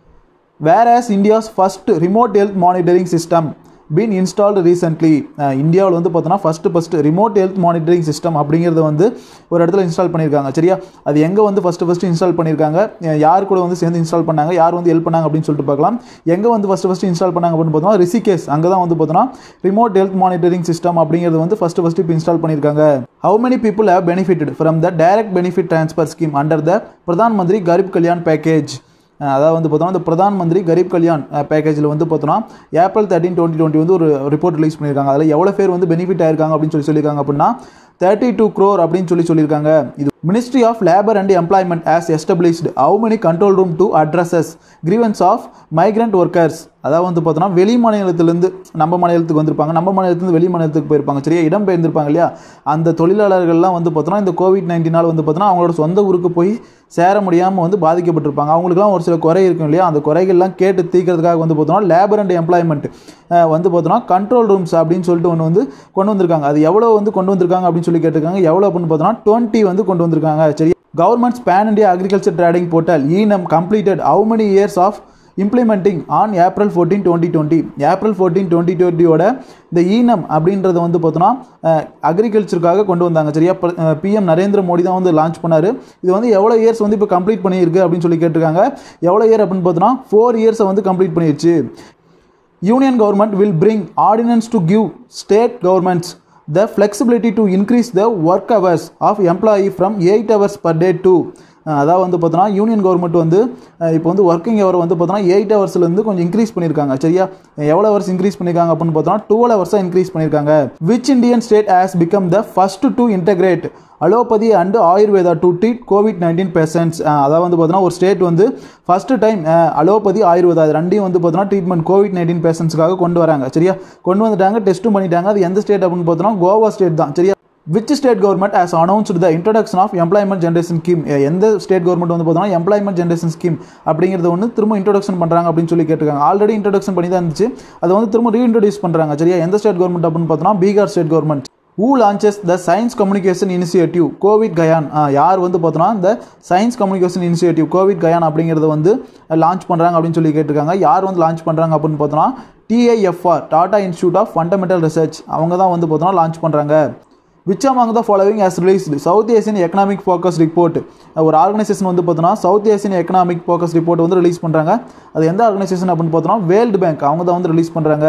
where India's first remote health monitoring system been installed recently இந்தியாவில் வந்து பார்த்தோன்னா first first remote health monitoring system அப்படிங்கிறத வந்து ஒரு இடத்துல இன்ஸ்டால் பண்ணியிருக்காங்க சரியா அது எங்கே வந்து ஃபஸ்ட்டு ஃபஸ்ட்டு இன்ஸ்டால் பண்ணியிருக்காங்க அஹ் யார் கூட வந்து சேர்ந்து இன்ஸ்டால் பண்ணாங்க யார் வந்து ஹெல்ப் பண்ணாங்க அப்படின்னு சொல்லிட்டு பார்க்கலாம் எங்கே வந்து ஃபஸ்ட்டு ஃபஸ்ட்டு இன்ஸ்டால் பண்ணாங்க அப்படின்னு பார்த்தோம்னா ரிஷிகேஸ் அங்கே தான் வந்து பார்த்தோன்னா ரிமோட் ஹெல்த் மானிட்டரிங் சிஸ்டம் அப்படிங்கிறது வந்து ஃபஸ்ட்டு ஃபஸ்ட்டு இப்போ இன்ஸ்டால் பண்ணியிருக்காங்க how many people have benefited from the direct benefit transfer scheme under the Pradhan Mantri Garib Kalyan package அஹ் அதாவது வந்து பார்த்தோம்னா இந்த பிரதான் மந்திரி கரீப் கல்யாண் பேக்கேஜில் வந்து பார்த்தோம்னா ஏப்ரல் தேர்ட்டின் டுவெண்ட்டி டுவெண்ட்டி வந்து ஒரு ரிப்போர்ட் ரிலீஸ் பண்ணியிருக்காங்க அதில் எவ்வளோ பேர் வந்து பெனிஃபிட் ஆயிருக்காங்க அப்படின்னு சொல்லி சொல்லியிருக்காங்க அப்படின்னா தேர்ட்டி டூ க்ரோர் அப்படின்னு சொல்லி சொல்லியிருக்காங்க இது ministry of labour and employment has established how many control room to addresses grievance of migrant workers அதாவது வந்து பார்த்தோன்னா வெளி மாநிலத்திலேருந்து நம்ம மாநிலத்துக்கு வந்திருப்பாங்க நம்ம மாநிலத்துலேருந்து வெளி மாநிலத்துக்கு போயிருப்பாங்க சரியா இடம் பெயர்ந்திருப்பாங்க இல்லையா அந்த தொழிலாளர்கள்லாம் வந்து பார்த்தோன்னா இந்த கோவிட் நைன்டீனால் வந்து பார்த்தோன்னா அவங்களோட சொந்த ஊருக்கு போய் சேர முடியாமல் வந்து பாதிக்கப்பட்டிருப்பாங்க அவங்களுக்குலாம் ஒரு சில குறை இருக்கும் இல்லையா அந்த குறைகள்லாம் கேட்டு தீர்க்கறதுக்காக வந்து பார்த்தோன்னா லேபர் அண்ட் எம்ப்ளாய்மெண்ட் வந்து பார்த்தோன்னா கண்ட்ரோல் ரூம்ஸ் அப்படின்னு சொல்லிட்டு ஒன்று வந்து கொண்டு வந்திருக்காங்க அது எவ்வளோ வந்து கொண்டு வந்திருக்காங்க அப்படின்னு சொல்லி கேட்டிருக்காங்க எவ்வளோ அப்படின்னு பார்த்தோன்னா டுவெண்ட்டி வந்து கொண்டு வந்திருக்காங்க சரி government's pan India agriculture trading portal eNAM completed how many years of implementing on April fourteen twenty twenty April fourteen twenty டுவெண்ட்டியோட இந்த ஈனம் அப்படின்றத வந்து பார்த்தோன்னா அக்ரிகல்ச்சருக்காக கொண்டு வந்தாங்க சரியா பிஎம் நரேந்திர மோடி தான் வந்து லான்ச் பண்ணார் இது வந்து எவ்வளோ இயர்ஸ் வந்து இப்போ கம்ப்ளீட் பண்ணியிருக்கு அப்படின்னு சொல்லி கேட்டிருக்காங்க எவ்வளோ இயர் அப்படின்னு பார்த்தோன்னா ஃபோர் இயர்ஸை வந்து கம்ப்ளீட் பண்ணிருச்சு union government will bring ordinance to give state governments the flexibility to increase the work hours of employee from 8 hours per day to uh அதாவது வந்து பார்த்தோன்னா யூனியன் கவர்மெண்ட் வந்து அஹ் இப்போ வந்து ஒர்க்கிங் ஹவர் வந்து பார்த்தோன்னா எயிட் ஹவர்ஸ்லேருந்து கொஞ்சம் இன்க்ரீஸ் பண்ணியிருக்காங்க சரியா எவ்வளோ ஹவர்ஸ் இன்க்ரீஸ் பண்ணியிருக்காங்க அப்படின்னு பார்த்தோன்னா டுவெல் ஹவர்ஸாக இன்க்ரீஸ் பண்ணியிருக்காங்க which Indian state has become the first to integrate allopathy and Ayurveda to treat COVID nineteen patients அதாவது வந்து பார்த்தோன்னா ஒரு ஸ்டேட் வந்து ஃபஸ்ட்டு டைம் அலோபதி ஆயுர்வேதா இது ரெண்டையும் வந்து பார்த்தோன்னா ட்ரீட்மெண்ட் கோவிட் நைன்டீன் பேஷண்ட்ஸ்க்காக கொண்டு வராங்க சரியா கொண்டு வந்துட்டாங்க டெஸ்ட்டும் பண்ணிட்டாங்க அது எந்த ஸ்டேட் அப்படின்னு பார்த்தோன்னா கோவா ஸ்டேட் தான் சரியா which state government has announced the introduction of employment generation scheme எந்த ஸ்டேட் கவர்மெண்ட் வந்து பார்த்தோம்னா எம்ப்ளாய்மெண்ட் ஜென்ரேஷன் ஸ்கீம் அப்படிங்கிறது ஒன்று திரும்ப இன்ட்ரடக்ஷன் பண்ணுறாங்க அப்படின்னு சொல்லி கேட்டிருக்காங்க ஆல்ரெடி இன்ட்ரடக்ஷன் பண்ணி தான் இருந்துச்சு அதை வந்து திரும்ப ரீஇன்ட்ரடியூஸ் பண்ணுறாங்க சரியா எந்த ஸ்டேட் கவர்மெண்ட் அப்படின்னு பார்த்தோம்னா Bihar state government who launches the science communication initiative COVID Gyan யார் வந்து பார்த்தோன்னா இந்த science communication initiative COVID Gyan அப்படிங்கிறத வந்து லான்ச் பண்ணுறாங்க அப்படின்னு சொல்லி கேட்டிருக்காங்க யார் வந்து லான்ச் பண்ணுறாங்க அப்படின்னு பார்த்தோன்னா TIFR Tata institute of fundamental research அவங்க தான் வந்து பார்த்தோன்னா லான்ச் பண்ணுறாங்க which among the following has released south Asian economic focus report ஒரு ஆர்கனைசேஷன் வந்து பார்த்தோன்னா south Asian economic focus report வந்து ரிலீஸ் பண்ணுறாங்க அது எந்த ஆர்கனைசேஷன் அப்படின்னு பார்த்தோன்னா வேர்ல்டு பேங்க் அவங்க தான் வந்து ரிலீஸ் பண்ணுறாங்க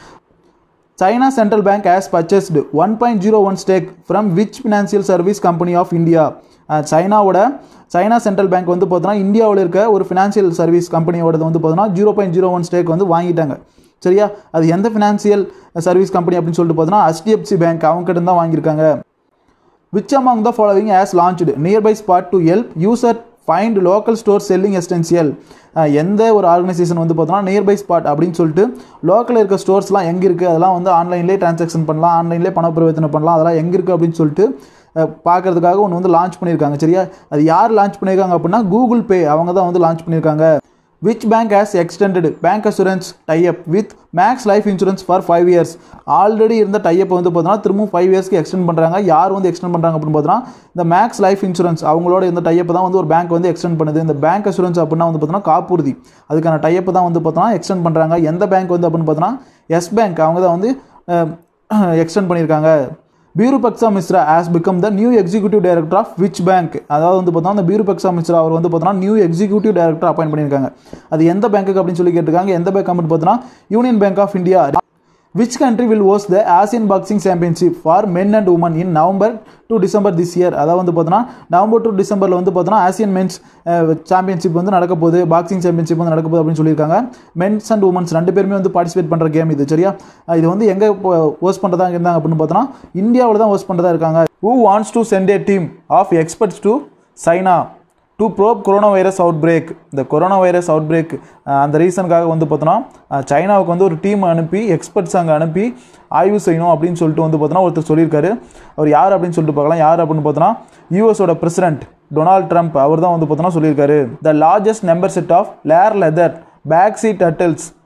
China central bank has purchased one point zero one stake from which financial service company of India சைனாவோட சைனா சென்ட்ரல் பேங்க் வந்து பார்த்தோன்னா இந்தியாவில் இருக்க ஒரு ஃபினான்சியல் சர்வீஸ் கம்பெனியோடது வந்து பார்த்தோன்னா zero point zero one stake வந்து வாங்கிட்டாங்க சரியா அது எந்த ஃபினான்சியல் சர்வீஸ் கம்பெனி அப்படின்னு சொல்லிட்டு பார்த்தோன்னா HDFC பேங்க் அவங்க கிட்ட தான் வாங்கியிருக்காங்க which among the following has launched nearby spot to help user find local store selling essential எந்த ஒரு ஆர்கனைசேஷன் வந்து பார்த்தோன்னா நியர்பை ஸ்பாட் அப்படின்னு சொல்லிட்டு லோக்கலில் இருக்க ஸ்டோர்ஸ்லாம் எங்கே இருக்குது அதெல்லாம் வந்து ஆன்லைன்லேயே ட்ரான்சாக்ஷன் பண்ணலாம் ஆன்லைன்லேயே பண பரிவர்த்தனை பண்ணலாம் அதெல்லாம் எங்கே இருக்குது அப்படின்னு சொல்லிட்டு அஹ், பார்க்கறதுக்காக ஒன்று வந்து லான்ச் பண்ணியிருக்காங்க சரியா அது யார் லான்ச் பண்ணியிருக்காங்க அப்படின்னா கூகுள் பே அவங்க தான் வந்து லான்ச் பண்ணியிருக்காங்க which bank has extended bancassurance tie up with Max life insurance for five years already இருந்த டைப் வந்து பார்த்தோன்னா திரும்பவும் ஃபைவ் இயர்ஸ்க்கு எக்ஸ்டெண்ட் பண்ணுறாங்க யார் வந்து எக்ஸ்டெண்ட் பண்ணுறாங்க அப்படின்னு பார்த்தோன்னா இந்த மேக்ஸ் லைஃப் இன்சூரன்ஸ் அவங்களோட இந்த டைப் தான் வந்து ஒரு பேங்க் வந்து எக்ஸ்டெண்ட் பண்ணுது இந்த பேங்க் அசூரன்ஸ் அப்படின்னா வந்து பார்த்தோன்னா காப்புறுதி அதுக்கான டைப் தான் வந்து பார்த்தோன்னா எக்ஸ்டெண்ட் பண்ணுறாங்க எந்த பேங்க் வந்து அப்படின்னு பார்த்தோன்னா எஸ் பேங்க் அவங்க தான் வந்து எக்ஸ்டெண்ட் பண்ணியிருக்காங்க Birupaksha Mishra has become the new executive director of which bank அதாவது வந்து பார்த்தோம்னா அந்த பீருபக்ஸா மிஸ்ரா அவர் வந்து பார்த்தோன்னா நியூ எக்ஸிக்யூட்டிவ் டைரக்டர் அப்பாயின் பண்ணியிருக்காங்க அது எந்த பேங்க்குக்கு அப்படின்னு சொல்லி கேட்டிருக்காங்க எந்த பேங்க் அப்படின்னு பார்த்தோன்னா union bank of India which country will host the Asian boxing championship for men and women in November to December this year அதாவது வந்து பார்த்தோன்னா நவம்பர் டு டிசம்பரில் வந்து பார்த்தோன்னா ஆசியன் மென்ஸ் சாம்பியன்ஷிப் வந்து நடக்க போகுது பாக்ஸிங் சாம்பியன்ஷிப் வந்து நடக்க போகுது அப்படின்னு சொல்லியிருக்காங்க மென்ஸ் அண்ட் உமன்ஸ் ரெண்டு பேருமே வந்து பார்ட்டிசிபேட் பண்ணுற கேம் இது சரியா அஹ் இது வந்து எங்கே ஹோஸ்ட் பண்ணுறதா இருந்தாங்க அப்படின்னு பார்த்தோன்னா இந்தியாவில் தான் ஹோஸ்ட் பண்ணுறதா இருக்காங்க who wants to send a team of experts to China to probe coronavirus outbreak இந்த கொரோனா வைரஸ் அவுட் பிரேக் அந்த ரீசனுக்காக வந்து பார்த்தோன்னா அஹ், சைனாவுக்கு வந்து ஒரு டீம் அனுப்பி எக்ஸ்பர்ட்ஸ் அங்கே அனுப்பி ஆய்வு செய்யணும் அப்படின்னு சொல்லிட்டு வந்து பார்த்தோன்னா ஒருத்தர் சொல்லியிருக்காரு அவர் யார் அப்படின்னு சொல்லிட்டு பார்க்கலாம் யார் அப்படின்னு பார்த்தோன்னா யூஎஸோட பிரசிடென்ட் டொனால்ட் ட்ரம்ப் அவர் தான் வந்து பார்த்தோன்னா சொல்லியிருக்காரு the largest number set of rare leatherback sea turtles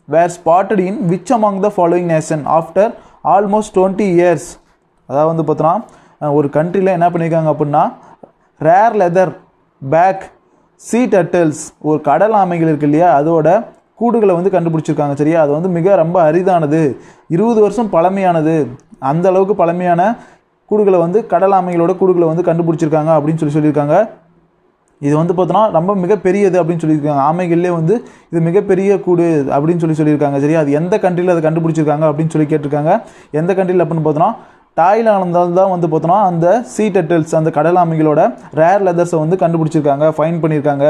were spotted in which among the following nation after almost twenty years அதாவது வந்து பார்த்தோன்னா ஒரு கண்ட்ரியில் என்ன பண்ணியிருக்காங்க அப்படின்னா rare leatherback sea turtles ஒரு கடல் ஆமைகள் இருக்கு இல்லையா அதோட கூடுகளை வந்து கண்டுபிடிச்சிருக்காங்க சரியா அது வந்து மிக ரொம்ப அரிதானது இருபது வருஷம் பழமையானது அந்த அளவுக்கு பழமையான கூடுகளை வந்து கடல் ஆமைகளோட கூடுகளை வந்து கண்டுபிடிச்சிருக்காங்க அப்படின்னு சொல்லி சொல்லியிருக்காங்க இது வந்து பார்த்தோன்னா ரொம்ப மிகப்பெரியது அப்படின்னு சொல்லியிருக்காங்க ஆமைகள்லேயே வந்து இது மிகப்பெரிய கூடு அப்படின்னு சொல்லி சொல்லியிருக்காங்க சரியா அது எந்த கண்ட்ரியில் அதை கண்டுபிடிச்சிருக்காங்க அப்படின்னு சொல்லி கேட்டிருக்காங்க எந்த கண்ட்ரியில் அப்படின்னு பார்த்தோன்னா தாய்லாந்து தான் வந்து பார்த்தோன்னா அந்த சீ டெட்டில்ஸ் அந்த கடல் ஆமைகளோட ரேர் லெதர்ஸை வந்து கண்டுபிடிச்சிருக்காங்க ஃபைன் பண்ணியிருக்காங்க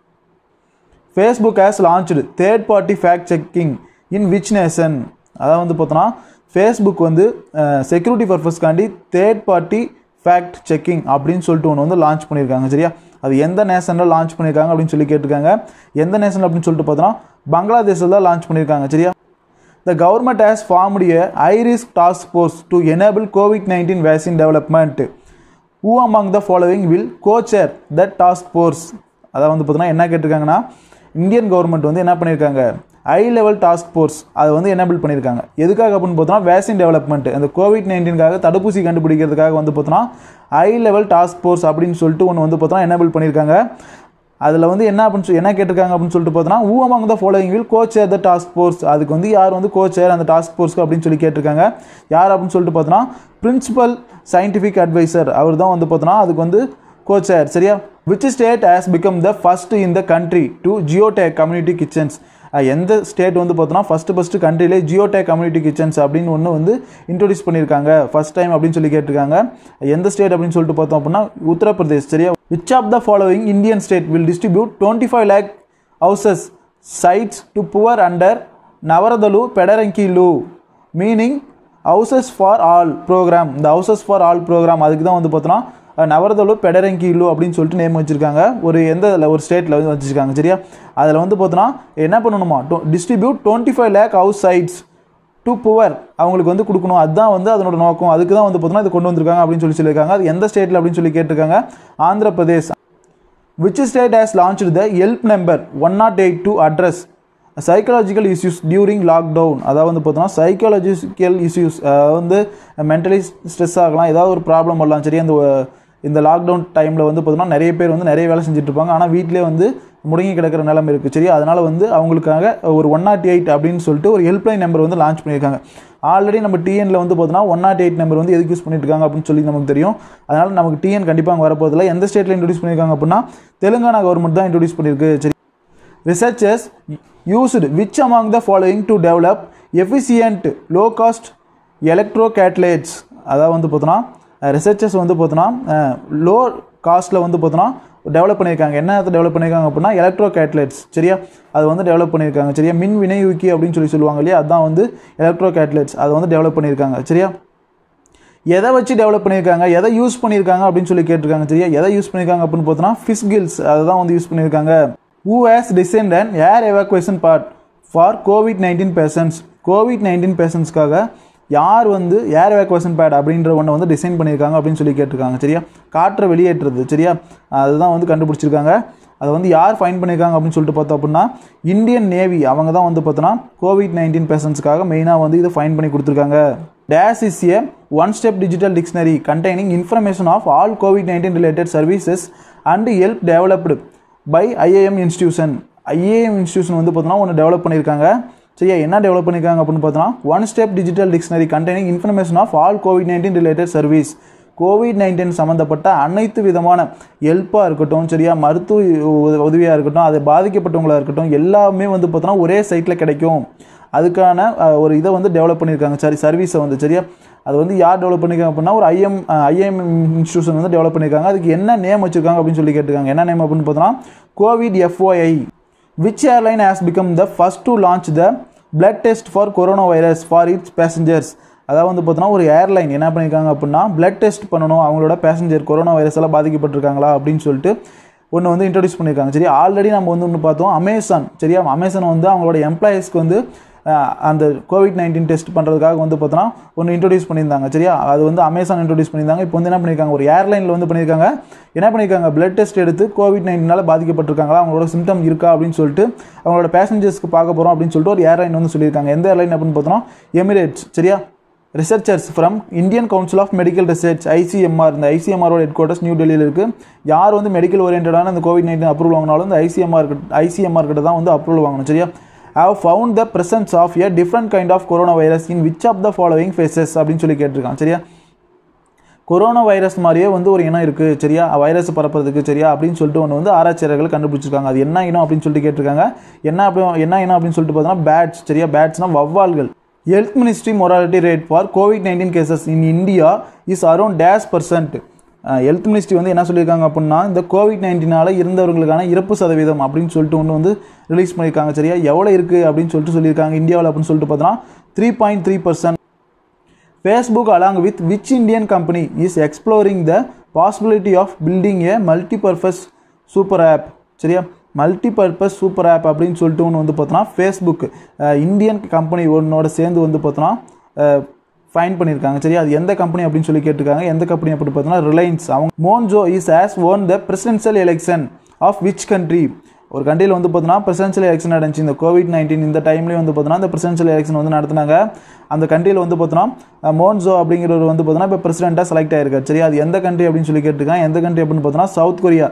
Facebook has launched third party fact checking in which nation அதாவது வந்து பார்த்தோன்னா ஃபேஸ்புக் வந்து செக்யூரிட்டி பர்பஸ்க்காண்டி தேர்ட் பார்ட்டி ஃபேக்ட் செக்கிங் அப்படின்னு சொல்லிட்டு ஒன்று வந்து லான்ச் பண்ணியிருக்காங்க சரியா அது எந்த நேஷனில் லான்ச் பண்ணியிருக்காங்க அப்படின்னு சொல்லி கேட்டிருக்காங்க எந்த நேஷன் அப்படின்னு சொல்லிட்டு பார்த்தோன்னா பங்களாதேஷில் தான் லான்ச் பண்ணியிருக்காங்க சரியா The government has formed a high-risk task force to enable COVID-19 vaccine development. Who among the following will co-chair that task force? அதாவது வந்து பார்த்தீங்கன்னா என்ன கேட்டிருக்காங்கன்னா இந்தியன் கவர்மெண்ட் வந்து என்ன பண்ணியிருக்காங்க ஹை லெவல் டாஸ்க் ஃபோர்ஸ் அதை வந்து எனேபிள் பண்ணியிருக்காங்க எதுக்காக அப்படின்னு பார்த்தோன்னா வேக்சின் டெவலப்மெண்ட் அந்த கோவிட் நைன்டீன்காக தடுப்பூசி கண்டுபிடிக்கிறதுக்காக வந்து பார்த்தோன்னா ஹை லெவல் டாஸ்க் ஃபோர்ஸ் அப்படின்னு சொல்லிட்டு ஒன்று வந்து பார்த்தோன்னா எனேபிள் பண்ணியிருக்காங்க அதில் வந்து என்ன அப்படின்னு சொல்லி என்ன கேட்டிருக்காங்க அப்படின்னு சொல்லிட்டு பார்த்தோன்னா who among the following will cochair the task force அதுக்கு வந்து யார் வந்து கோச்சேர் அந்த டாஸ்க் ஃபோர்ஸ்க்கு அப்படின்னு சொல்லி கேட்டிருக்காங்க யார் அப்படின்னு சொல்லிட்டு பார்த்தோன்னா பிரின்சிபல் சயின்டிஃபிக் அட்வைசர் அவர் தான் வந்து பார்த்தோன்னா அதுக்கு வந்து கோச்சேர் சரியா which state has become the first in the country to geotag community kitchens எந்த ஸ்டேட் வந்து பார்த்தோன்னா ஃபஸ்ட்டு ஃபஸ்ட்டு கண்ட்ரிலே ஜியோடெக் கம்யூனிட்டி கிச்சன்ஸ் அப்படின்னு ஒன்று வந்து இன்ட்ரோடியூஸ் பண்ணியிருக்காங்க ஃபஸ்ட் டைம் அப்படின்னு சொல்லி கேட்டிருக்காங்க எந்த ஸ்டேட் அப்படின்னு சொல்லிட்டு பார்த்தோம் அப்படின்னா உத்தரப்பிரதேஷ் சரியா which of the following Indian state will distribute twenty five lakh houses sites to poor under நவரதலு பெடரங்கிலு meaning houses for all program இந்த ஹவுசஸ் ஃபார் ஆல் ப்ரோக்ராம் அதுக்கு தான் வந்து பார்த்தோன்னா நவரதலு பெடரங்கிலு அப்படின்னு சொல்லிட்டு நேம் வச்சுருக்காங்க ஒரு எந்த ஒரு ஸ்டேட்டில் வந்து வச்சுருக்காங்க சரியா அதில் வந்து பார்த்தோன்னா என்ன பண்ணணுமா distribute twenty five lakh house sites to poor அவங்களுக்கு வந்து கொடுக்கணும் அதுதான் வந்து அதனோட நோக்கம் அதுக்கு தான் வந்து பார்த்தோன்னா இது கொண்டு வந்திருக்காங்க அப்படின்னு சொல்லி சொல்லியிருக்காங்க அது எந்த ஸ்டேட்டில் அப்படின்னு சொல்லி கேட்டிருக்காங்க Andhra Pradesh which state has launched the help number one nought eight to address psychological issues during lockdown அதாவது வந்து பார்த்தோன்னா சைக்காலஜிக்கல் இஷ்யூஸ் வந்து மென்டலி ஸ்ட்ரெஸ் ஆகலாம் ஏதாவது ஒரு ப்ராப்ளம் வரலாம் சரி அந்த இந்த லாக்டவுன் டைமில் வந்து பார்த்தோன்னா நிறைய பேர் வந்து நிறைய வேலை செஞ்சுட்டு இருப்பாங்க ஆனால் வீட்டிலே வந்து முடங்கி கிடக்கிற நிலைமை இருக்குது சரி அதனால் வந்து அவங்களுக்காக ஒரு ஒன் நாட் எயிட் அப்படின்னு சொல்லிட்டு ஒரு ஹெல்ப்லைன் நம்பர் வந்து லான்ச் பண்ணியிருக்காங்க ஆல்ரெடி நம்ம டிஎனில் வந்து பார்த்தோன்னா ஒன் நாட் எயிட் நம்பர் வந்து எதுக்கு யூஸ் பண்ணிட்டு இருக்காங்க அப்படின்னு சொல்லி நமக்கு தெரியும் அதனால் நமக்கு டிஎன் கண்டிப்பாக அங்கே வரப்போதில்லை எந்த ஸ்டேட்டில் இன்ட்ரடியூஸ் பண்ணியிருக்காங்க அப்படின்னா தெலுங்கானா கவர்மெண்ட் தான் இன்ட்ரடியூஸ் பண்ணியிருக்கு சரி researchers used which among the following to develop efficient low cost electrocatalysts அதாவது வந்து பார்த்தோன்னா ரிசர்ச்சர்ஸ் வந்து பார்த்தோன்னா லோ காஸ்ட்டில் வந்து பார்த்தோன்னா டெவலப் பண்ணியிருக்காங்க என்ன டெவலப் பண்ணியிருக்காங்க அப்படின்னா எலக்ட்ரோ கேட்லேட்ஸ் சரியா அது வந்து டெவலப் பண்ணியிருக்காங்க சரியா மின் வினையூக்கி அப்படின்னு சொல்லி சொல்லுவாங்க இல்லையா அதுதான் வந்து எலக்ட்ரோ கேட்லேட்ஸ் அதை வந்து டெவலப் பண்ணியிருக்காங்க சரியா எதை வச்சு டெவலப் பண்ணியிருக்காங்க எதை யூஸ் பண்ணியிருக்காங்க அப்படின்னு சொல்லி கேட்டிருக்காங்க சரியா எதை யூஸ் பண்ணியிருக்காங்க அப்படின்னு பார்த்தோன்னா ஃபிஸ்கில்ஸ் அதை தான் வந்து யூஸ் பண்ணியிருக்காங்க who has designed and air evacuation part for COVID nineteen patients COVID nineteen பேஷன்ஸ்க்காக யார் வந்து ஏர் எவாக்குவேஷன் பேட் அப்படின்ற ஒன்றை வந்து டிசைன் பண்ணியிருக்காங்க அப்படின்னு சொல்லி கேட்டிருக்காங்க சரியா காற்றை வெளியேற்றுறது சரியா அதுதான் வந்து கண்டுபிடிச்சிருக்காங்க அதை வந்து யார் ஃபைன் பண்ணியிருக்காங்க அப்படின்னு சொல்லிட்டு பார்த்தோம் அப்படின்னா இந்தியன் நேவி அவங்க தான் வந்து பார்த்தோன்னா கோவிட் நைன்டீன் பேஷன்ஸ்க்காக மெயினாக வந்து இதை ஃபைன் பண்ணி கொடுத்துருக்காங்க this is a one step digital dictionary containing information of all COVID nineteen related services and help developed by IIM institution IIM institution வந்து பார்த்தோன்னா ஒன்று டெவலப் பண்ணியிருக்காங்க சரியா என்ன டெவலப் பண்ணியிருக்காங்க அப்படின்னு பார்த்தோன்னா one step digital dictionary containing information of all COVID nineteen related service COVID nineteen சம்மந்தப்பட்ட அனைத்து விதமான ஹெல்ப்பாக இருக்கட்டும் சரியா மருத்துவ உதவியாக இருக்கட்டும் அது பாதிக்கப்பட்டவங்களாக இருக்கட்டும் எல்லாமே வந்து பார்த்தோன்னா ஒரே சைட்டில் கிடைக்கும் அதுக்கான ஒரு இதை வந்து டெவலப் பண்ணியிருக்காங்க சரி சர்வீஸை வந்து சரியா அது வந்து யார் டெவலப் பண்ணியிருக்காங்க அப்படின்னா ஒரு ஐஎம் ஐஎம் இன்ஸ்டியூஷன் வந்து டெவலப் பண்ணியிருக்காங்க அதுக்கு என்ன நேம் வச்சுருக்காங்க அப்படின்னு சொல்லி கேட்டிருக்காங்க என்ன நேம் அப்படின்னு பார்த்தோன்னா COVID FOI which airline has become the first to launch the blood test for coronavirus for its passengers அதாவது வந்து பார்த்தோன்னா ஒரு ஏர்லைன் என்ன பண்ணியிருக்காங்க அப்படின்னா பிளட் டெஸ்ட் பண்ணணும் அவங்களோட பேசஞ்சர் கொரோனா வைரஸ் எல்லாம் பாதிக்கப்பட்டிருக்காங்களா அப்படின்னு சொல்லிட்டு ஒன்று வந்து இன்ட்ரடியூஸ் பண்ணியிருக்காங்க சரி ஆல்ரெடி நம்ம வந்து ஒன்று பார்த்தோம் அமேசான் சரியா அமேசான் வந்து அவங்களோட எம்ப்ளாயீஸ்க்கு வந்து அஹ், அந்த கோவிட் நைன்டீன் டெஸ்ட் பண்ணுறதுக்காக வந்து பார்த்தோன்னா ஒன்று இன்ட்ரடியூஸ் பண்ணியிருந்தாங்க சரியா அது வந்து அமேசான் இன்ட்ரடியூஸ் பண்ணியிருந்தாங்க இப்போ வந்து என்ன பண்ணியிருக்காங்க ஒரு ஏர்லைனில் வந்து பண்ணியிருக்காங்க என்ன பண்ணியிருக்காங்க பிளட் டெஸ்ட் எடுத்து கோவிட் நைன்டீனால் பாதிக்கப்பட்டிருக்காங்களா அவங்களோட சிம்டம் இருக்கா அப்படின்னு சொல்லிட்டு அவங்களோட பேசஞ்சர்ஸ்க்கு பார்க்க போகிறோம் அப்படின்னு சொல்லிட்டு ஒரு ஏர்லைன் வந்து சொல்லியிருக்காங்க எந்த ஏர்லைன் அப்படின்னு பார்த்தோன்னா எமிரேட்ஸ் சரியா researchers from Indian council of medical research ICMR இந்த ஐசிஎம்ஆரோட ஹெட் குவார்ட்டர்ஸ் நியூ டெல்லியில் இருக்குது யார் வந்து மெடிக்கல் ஓரியன்டான இந்த கோவிட் நைன்டீன் அப்ரூவல் வாங்கினாலும் இந்த ஐசிஎம்ஆர் ஐசிஎம்ஆர் கிட்ட தான் வந்து அப்ரூவல் வாங்கணும் சரியா have found the presence of a different kind of coronavirus in which of the following phases அப்படின்னு சொல்லி கேட்டிருக்கான் சரியா கொரோனா வைரஸ் மாதிரியே வந்து ஒரு இனம் இருக்குது சரியா வைரஸ் பரப்புறதுக்கு சரியா அப்படின்னு சொல்லிட்டு ஒன்று வந்து ஆராய்ச்சியாளர்கள் கண்டுபிடிச்சிருக்காங்க அது என்ன இனம் அப்படின்னு சொல்லிட்டு கேட்டிருக்காங்க என்ன அப்படி என்ன இனம் அப்படின்னு சொல்லிட்டு பார்த்தோன்னா பேட்ஸ் சரியா பேட்ஸ்னா வவ்வால்கள் health ministry mortality rate for COVID nineteen cases in India is around dash percent health ministry வந்து என்ன சொல்லியிருக்காங்க அப்படின்னா இந்த கோவிட் நைன்டீனால் இருந்தவர்களுக்கான இறப்பு சதவீதம் அப்படின்னு சொல்லிட்டு ஒன்று வந்து ரிலீஸ் பண்ணியிருக்காங்க சரியா எவ்வளோ இருக்குது அப்படின்னு சொல்லிட்டு சொல்லியிருக்காங்க இந்தியாவில் அப்படின்னு சொல்லிட்டு பார்த்தோன்னா three point three percent Facebook along with which Indian company is exploring the possibility of building a multi-purpose super app சரியா மல்டிபர்பஸ் சூப்பர் ஆப் அப்படின்னு சொல்லிட்டு ஒன்று வந்து பார்த்தோன்னா ஃபேஸ்புக் இந்தியன் கம்பெனி ஒன்னோட சேர்ந்து வந்து பார்த்தோன்னா ஃபைன் பண்ணியிருக்காங்க சரியா அது எந்த கம்பெனி அப்படின்னு சொல்லி கேட்டிருக்காங்க எந்த கம்பெனி அப்படின்னு பார்த்தோன்னா ரிலையன்ஸ் அவங்க Moon Jae is has won the presidential election of which country ஒரு கண்ட்ரியில் வந்து பார்த்தோன்னா பிரசிடென்ஷியல் எலெக்ஷன் நடந்துச்சு இந்த கோவிட் நைன்டீன் இந்த டைம்லேயும் வந்து பார்த்தோன்னா இந்த பிரசிடென்ஷியல் எலெக்ஷன் வந்து நடத்துனாங்க அந்த கண்ட்ரியில் வந்து பார்த்தோன்னா மோன்ஜோ அப்படிங்கிறவர் வந்து பார்த்தோன்னா இப்போ பிரசிடென்ட்டாக செலக்ட் ஆயிருக்காரு சரியா அது எந்த கண்ட்ரி அப்படின்னு சொல்லி கேட்டிருக்காங்க எந்த கண்ட்ரி அப்படின்னு பார்த்தோன்னா South Korea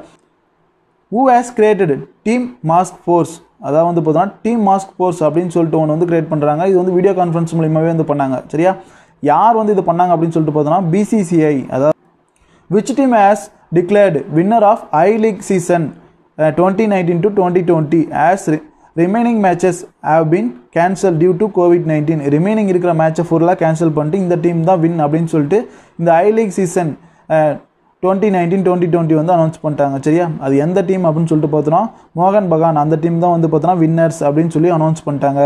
who has created team mask force அதாவது வந்து பார்த்தோன்னா டீம் மாஸ்க் ஃபோர்ஸ் அப்படின்னு சொல்லிட்டு ஒன்று வந்து கிரியேட் பண்ணுறாங்க இது வந்து வீடியோ கான்ஃபரன்ஸ் மூலியமாகவே வந்து பண்ணாங்க சரியா யார் வந்து இது பண்ணாங்க அப்படின்னு சொல்லிட்டு பார்த்தோன்னா பிசிசிஐ அதாவது which team has declared winner of I League season uh, 2019 to 2020 as re- remaining matches have been cancelled due to COVID-19 remaining இருக்கிற மேட்சை ஃபுல்லாக கேன்சல் பண்ணிட்டு இந்த டீம் தான் வின் அப்படின்னு சொல்லிட்டு இந்த I league season twenty nineteen twenty twenty வந்து அனௌன்ஸ் பண்ணிட்டாங்க சரியா அது எந்த டீம் அப்படின்னு சொல்லிட்டு பார்த்தோன்னா மோகன் பகான் அந்த டீம் தான் வந்து பார்த்தோன்னா வின்னர்ஸ் அப்படின்னு சொல்லி அனௌன்ஸ் பண்ணிட்டாங்க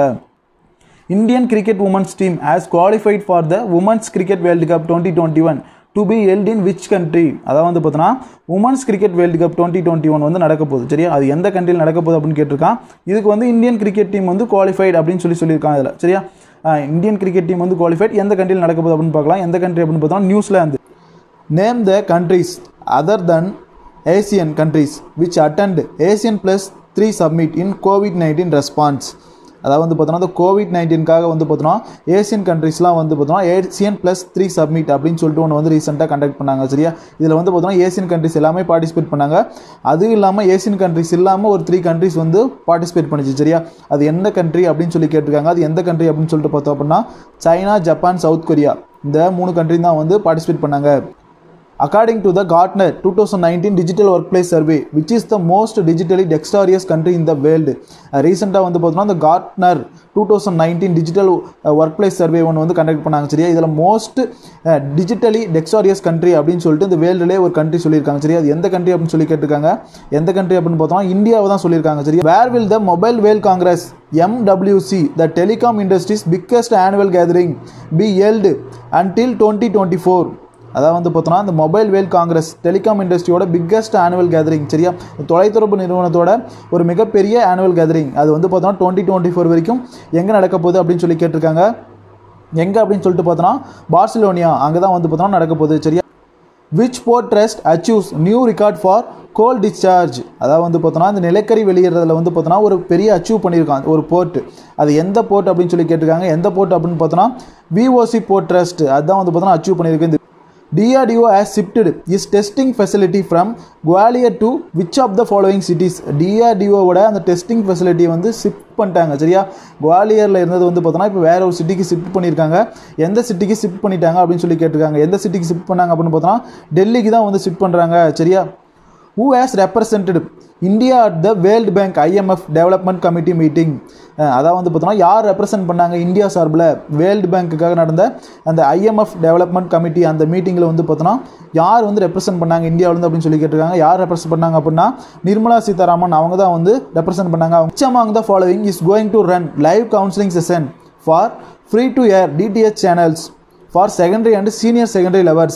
Indian cricket women's team has qualified for the women's cricket world cup twenty twenty one to be held in which country அதாவது வந்து பார்த்தோன்னா women's cricket world cup twenty twenty one வந்து நடக்க போகுது சரியா அது எந்த கண்ட்ரியில் நடக்க போகுது அப்படின்னு கேட்டிருக்கான் இதுக்கு வந்து இந்தியன் கிரிக்கெட் டீம் வந்து குவாலிஃபைட் அப்படின்னு சொல்லி சொல்லியிருக்காங்க இதில் சரியா அஹ் இந்தியன் கிரிக்கெட் டீம் வந்து குவாலிஃபைட் எந்த கண்ட்ரியில் நடக்க போகுது அப்படின்னு பார்க்கலாம் எந்த கண்ட்ரி அப்படின்னு பார்த்தோம்னா New Zealand name the countries other than ASEAN countries which attend ASEAN plus three summit in COVID nineteen response அதாவது வந்து பார்த்தோன்னா அந்த கோவிட் நைன்டீன்காக வந்து பார்த்தோன்னா ஏசியன் கண்ட்ரீஸ்லாம் வந்து பார்த்தோன்னா ஏசியன் ப்ளஸ் த்ரீ சப்மிட் அப்படின்னு சொல்லிட்டு ஒன்று வந்து ரீசெண்டாக கண்டக்ட் பண்ணாங்க சரியா இதில் வந்து பார்த்தோன்னா ஏசியன் கண்ட்ரிஸ் எல்லாமே பார்ட்டிசிபேட் பண்ணாங்க அதுவும் இல்லாமல் ஏசியன் கண்ட்ரிஸ் இல்லாமல் ஒரு த்ரீ கண்ட்ரிஸ் வந்து பார்ட்டிசிபேட் பண்ணுச்சு சரியா அது எந்த கண்ட்ரி அப்படின்னு சொல்லி கேட்டிருக்காங்க அது எந்த கண்ட்ரி அப்படின்னு சொல்லிட்டு பார்த்தோம் அப்படின்னா சைனா ஜப்பான் சவுத் கொரியா இந்த மூணு கண்ட்ரி தான் வந்து பார்ட்டிசிபேட் பண்ணாங்க According to the Gartner 2019 Digital Workplace Survey, which is the most digitally dexterous country in the world, ரீசெண்டாக வந்து பார்த்தோம்னா இந்த Gartner two thousand nineteen digital workplace survey ஒன்று வந்து கண்டக்ட் பண்ணாங்க சரியா இதில் மோஸ்ட் டிஜிட்டலி டெக்ஸாரியஸ் கண்ட்ரி அப்படின்னு சொல்லிட்டு இந்த வேர்ல்டுலேயே ஒரு கண்ட்ரி சொல்லியிருக்காங்க சரியா அது எந்த கண்ட்ரி அப்படின்னு சொல்லி கேட்டிருக்காங்க எந்த கண்ட்ரி அப்படின்னு பார்த்தோம்னா இந்தியாவை தான் சொல்லியிருக்காங்க சரியா where will the mobile world congress MWC the telecom industry's biggest annual gathering be held until twenty twenty four அதாவது வந்து பார்த்தோன்னா இந்த மொபைல் வேல் காங்கிரஸ் டெலிகாம் இண்டஸ்ட்ரியோட பிக்கஸ்ட் ஆனுவல் கேதரிங் சரியா தொலைத்தொடர்பு நிறுவனத்தோட ஒரு மிகப்பெரிய ஆனுவல் கேதரிங் அது வந்து பார்த்தோன்னா டுவெண்ட்டி டுவெண்ட்டி ஃபோர் வரைக்கும் எங்கே நடக்க போகுது அப்படின்னு சொல்லி கேட்டிருக்காங்க எங்கே அப்படின்னு சொல்லிட்டு பார்த்தோன்னா பார்சிலோனியா அங்கே தான் வந்து பார்த்தோன்னா நடக்க போகுது சரியா which port trust achieves new record for coal discharge அதாவது வந்து பார்த்தோன்னா இந்த நிலக்கரி வெளியிடுறதுல வந்து பார்த்தோன்னா ஒரு பெரிய அச்சீவ் பண்ணியிருக்கான் ஒரு போர்ட் அது எந்த போர்ட் அப்படின்னு சொல்லி கேட்டிருக்காங்க எந்த போர்ட் அப்படின்னு பார்த்தோன்னா விஓசி போர்ட் ட்ரஸ்ட் அதுதான் வந்து பார்த்தோன்னா அச்சீவ் பண்ணியிருக்கு இந்த DRDO has shifted its testing facility from Gwalior to which of the following cities DRDO வோட அந்த டெஸ்டிங் ஃபெசிலிட்டியை வந்து ஷிஃப்ட் பண்ணிட்டாங்க சரியா குவாலியரில் இருந்தது வந்து பார்த்தோன்னா இப்போ வேற ஒரு சிட்டிக்கு ஷிஃப்ட் பண்ணியிருக்காங்க எந்த சிட்டிக்கு ஷிஃப்ட் பண்ணிட்டாங்க அப்படின்னு சொல்லி கேட்டிருக்காங்க எந்த சிட்டிக்கு ஷிஃப்ட் பண்ணாங்க அப்படின்னு பார்த்தோன்னா டெல்லிக்கு தான் வந்து ஷிஃப்ட் பண்ணுறாங்க சரியா who has represented India at the World Bank IMF development committee meeting அதான் வந்து பார்த்தோன்னா யார் ரெப்ரசென்ட் பண்ணாங்க இந்தியா சார்பில் வேர்ல்டு பேங்க்குக்காக நடந்த அந்த ஐஎம்எஃப் டெவலப்மெண்ட் கமிட்டி அந்த மீட்டிங்கில் வந்து பார்த்தோன்னா யார் வந்து ரெப்ரசென்ட் பண்ணாங்க இந்தியாவிலேருந்து அப்படின்னு சொல்லி கேட்டிருக்காங்க யார் ரெப்ரசென்ட் பண்ணாங்க அப்படின்னா நிர்மலா சீதாராமன் அவங்க தான் வந்து ரெப்ரசென்ட் பண்ணாங்க which among the following is going to run live counseling session for free to air DTH channels for secondary and senior secondary levels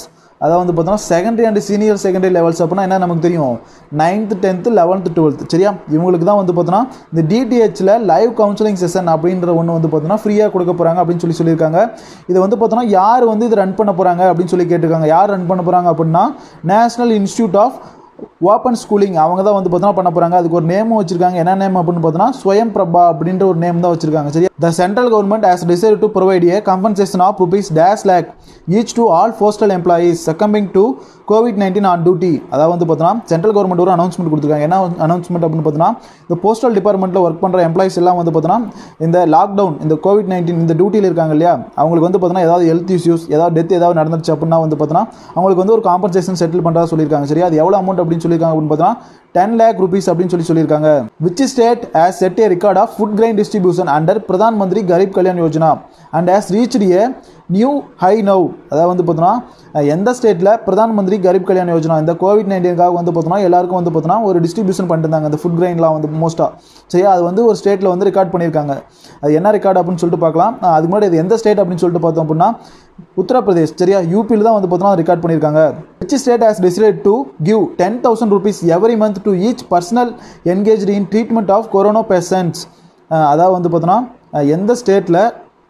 அதாவது வந்து பார்த்தோன்னா secondary and senior secondary levels அப்படின்னா என்ன நமக்கு தெரியும் நைன்த்து டென்த்து லெவன்த்து டுவெல்த் சரியா இவங்களுக்கு தான் வந்து பார்த்தோன்னா இந்த டிடிஹெச்சில் லைவ் கவுன்சிலிங் செஷன் அப்படின்ற ஒன்று வந்து பார்த்தோன்னா ஃப்ரீயாக கொடுக்க போகிறாங்க அப்படின்னு சொல்லி சொல்லியிருக்காங்க இது வந்து பார்த்தோன்னா யார் வந்து இது ரன் பண்ண போகிறாங்க அப்படின்னு சொல்லி கேட்டிருக்காங்க யார் ரன் பண்ண போகிறாங்க அப்படின்னா National Institute of Open Schooling அவங்க தான் வந்து பார்த்தோன்னா பண்ண போகிறாங்க அதுக்கு ஒரு நேமும் வச்சிருக்காங்க என்ன நேம் அப்படின்னு பார்த்தோன்னா ஸ்வயம் பிரபா அப்படின்ற ஒரு நேம் தான் வச்சிருக்காங்க சரியா the central government has decide to provide a compensation of rupees dash lakh each to all postal employees succumbing to COVID nineteen on duty அதாவது வந்து பார்த்தோன்னா சென்ட்ரல் கவர்மெண்ட் ஒரு அனௌன்ஸ்மெண்ட் கொடுத்துருக்காங்க என்ன அனௌன்ஸ்மெண்ட் அப்படின்னு பார்த்தோன்னா இந்த போஸ்டல் டிபார்ட்மெண்ட்டில் ஒர்க் பண்ணுற எம்ப்ளாயிஸ் எல்லாம் வந்து பார்த்தோன்னா இந்த லாக்டவுன் இந்த கோவிட் நைன்டீன் இந்த டியூட்டியில் இருக்காங்க இல்லையா அவங்களுக்கு வந்து பார்த்தோன்னா ஏதாவது ஹெல்த் இஷ்யூஸ் ஏதாவது டெத் ஏதாவது நடந்துச்சு அப்படின்னா வந்து பார்த்தோன்னா அவங்களுக்கு வந்து ஒரு காம்பன்சேஷன் செட்டில் பண்ணுறதா சொல்லியிருக்காங்க சரியா அது எவ்வளோ அமௌண்ட் அப்படின்னு சொல்லியிருக்காங்க அப்படின்னு பார்த்தோன்னா டென் லேக் ருபீஸ் அப்படின்னு சொல்லி சொல்லியிருக்காங்க which state has set a record of food grain distribution under Pradhan Mantri Garib Kalyan Yojana and has reached a new high now அதாவது வந்து பார்த்தோன்னா எந்த ஸ்டேட்டில் பிரதான் மந்திரி கரீப் கல்யாண் யோஜனா இந்த கோவிட் நைன்டீனுக்காக வந்து பார்த்தோன்னா எல்லாருக்கும் வந்து பார்த்தோன்னா ஒரு டிஸ்ட்ரிபியூஷன் பண்ணிட்டு இருந்தாங்க அந்த ஃபுட் கிரைன்லாம் வந்து மோஸ்ட்டாக சரியா அது வந்து ஒரு ஸ்டேட்டில் வந்து ரெக்கார்ட் பண்ணியிருக்காங்க அது என்ன ரெக்கார்டு அப்படின்னு சொல்லிட்டு பார்க்கலாம் அஹ் அதுக்கு முன்னாடி அது எந்த ஸ்டேட் அப்படின்னு சொல்லிட்டு பார்த்தோம் அப்படின்னா உத்தரப்பிரதேஷ் சரியா யூபியில் தான் வந்து பார்த்தோன்னா ரெக்கார்ட் பண்ணியிருக்காங்க which state has decide to give ten thousand rupees every month to each personnel engage in treatment of corona patients அதாவது வந்து பார்த்தோன்னா அஹ் எந்த ஸ்டேட்டில்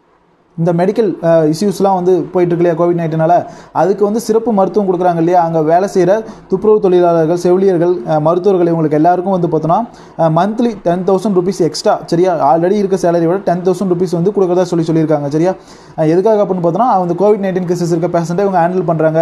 இந்த மெடிக்கல் இஷ்யூஸ்லாம் வந்து போயிட்டு இருக்கு இல்லையா கோவிட் நைன்டீனால அதுக்கு வந்து சிறப்பு மருத்துவம் கொடுக்குறாங்க இல்லையா அங்கே வேலை செய்கிற துப்புரவு தொழிலாளர்கள் செவிலியர்கள் அஹ், மருத்துவர்கள் இவங்களுக்கு எல்லாருக்கும் வந்து பார்த்தோன்னா monthly ten thousand rupees extra சரியா ஆல்ரெடி இருக்க சேலரி விட டென் தௌசண்ட் ருபீஸ் வந்து கொடுக்குறதா சொல்லி சொல்லியிருக்காங்க சரியா அஹ், எதுக்காக அப்படின்னு பார்த்தோன்னா அந்த கோவிட் நைன்டீன் கேசஸ் இருக்க பேஷண்ட்டை இவங்க ஹேண்டில் பண்ணுறாங்க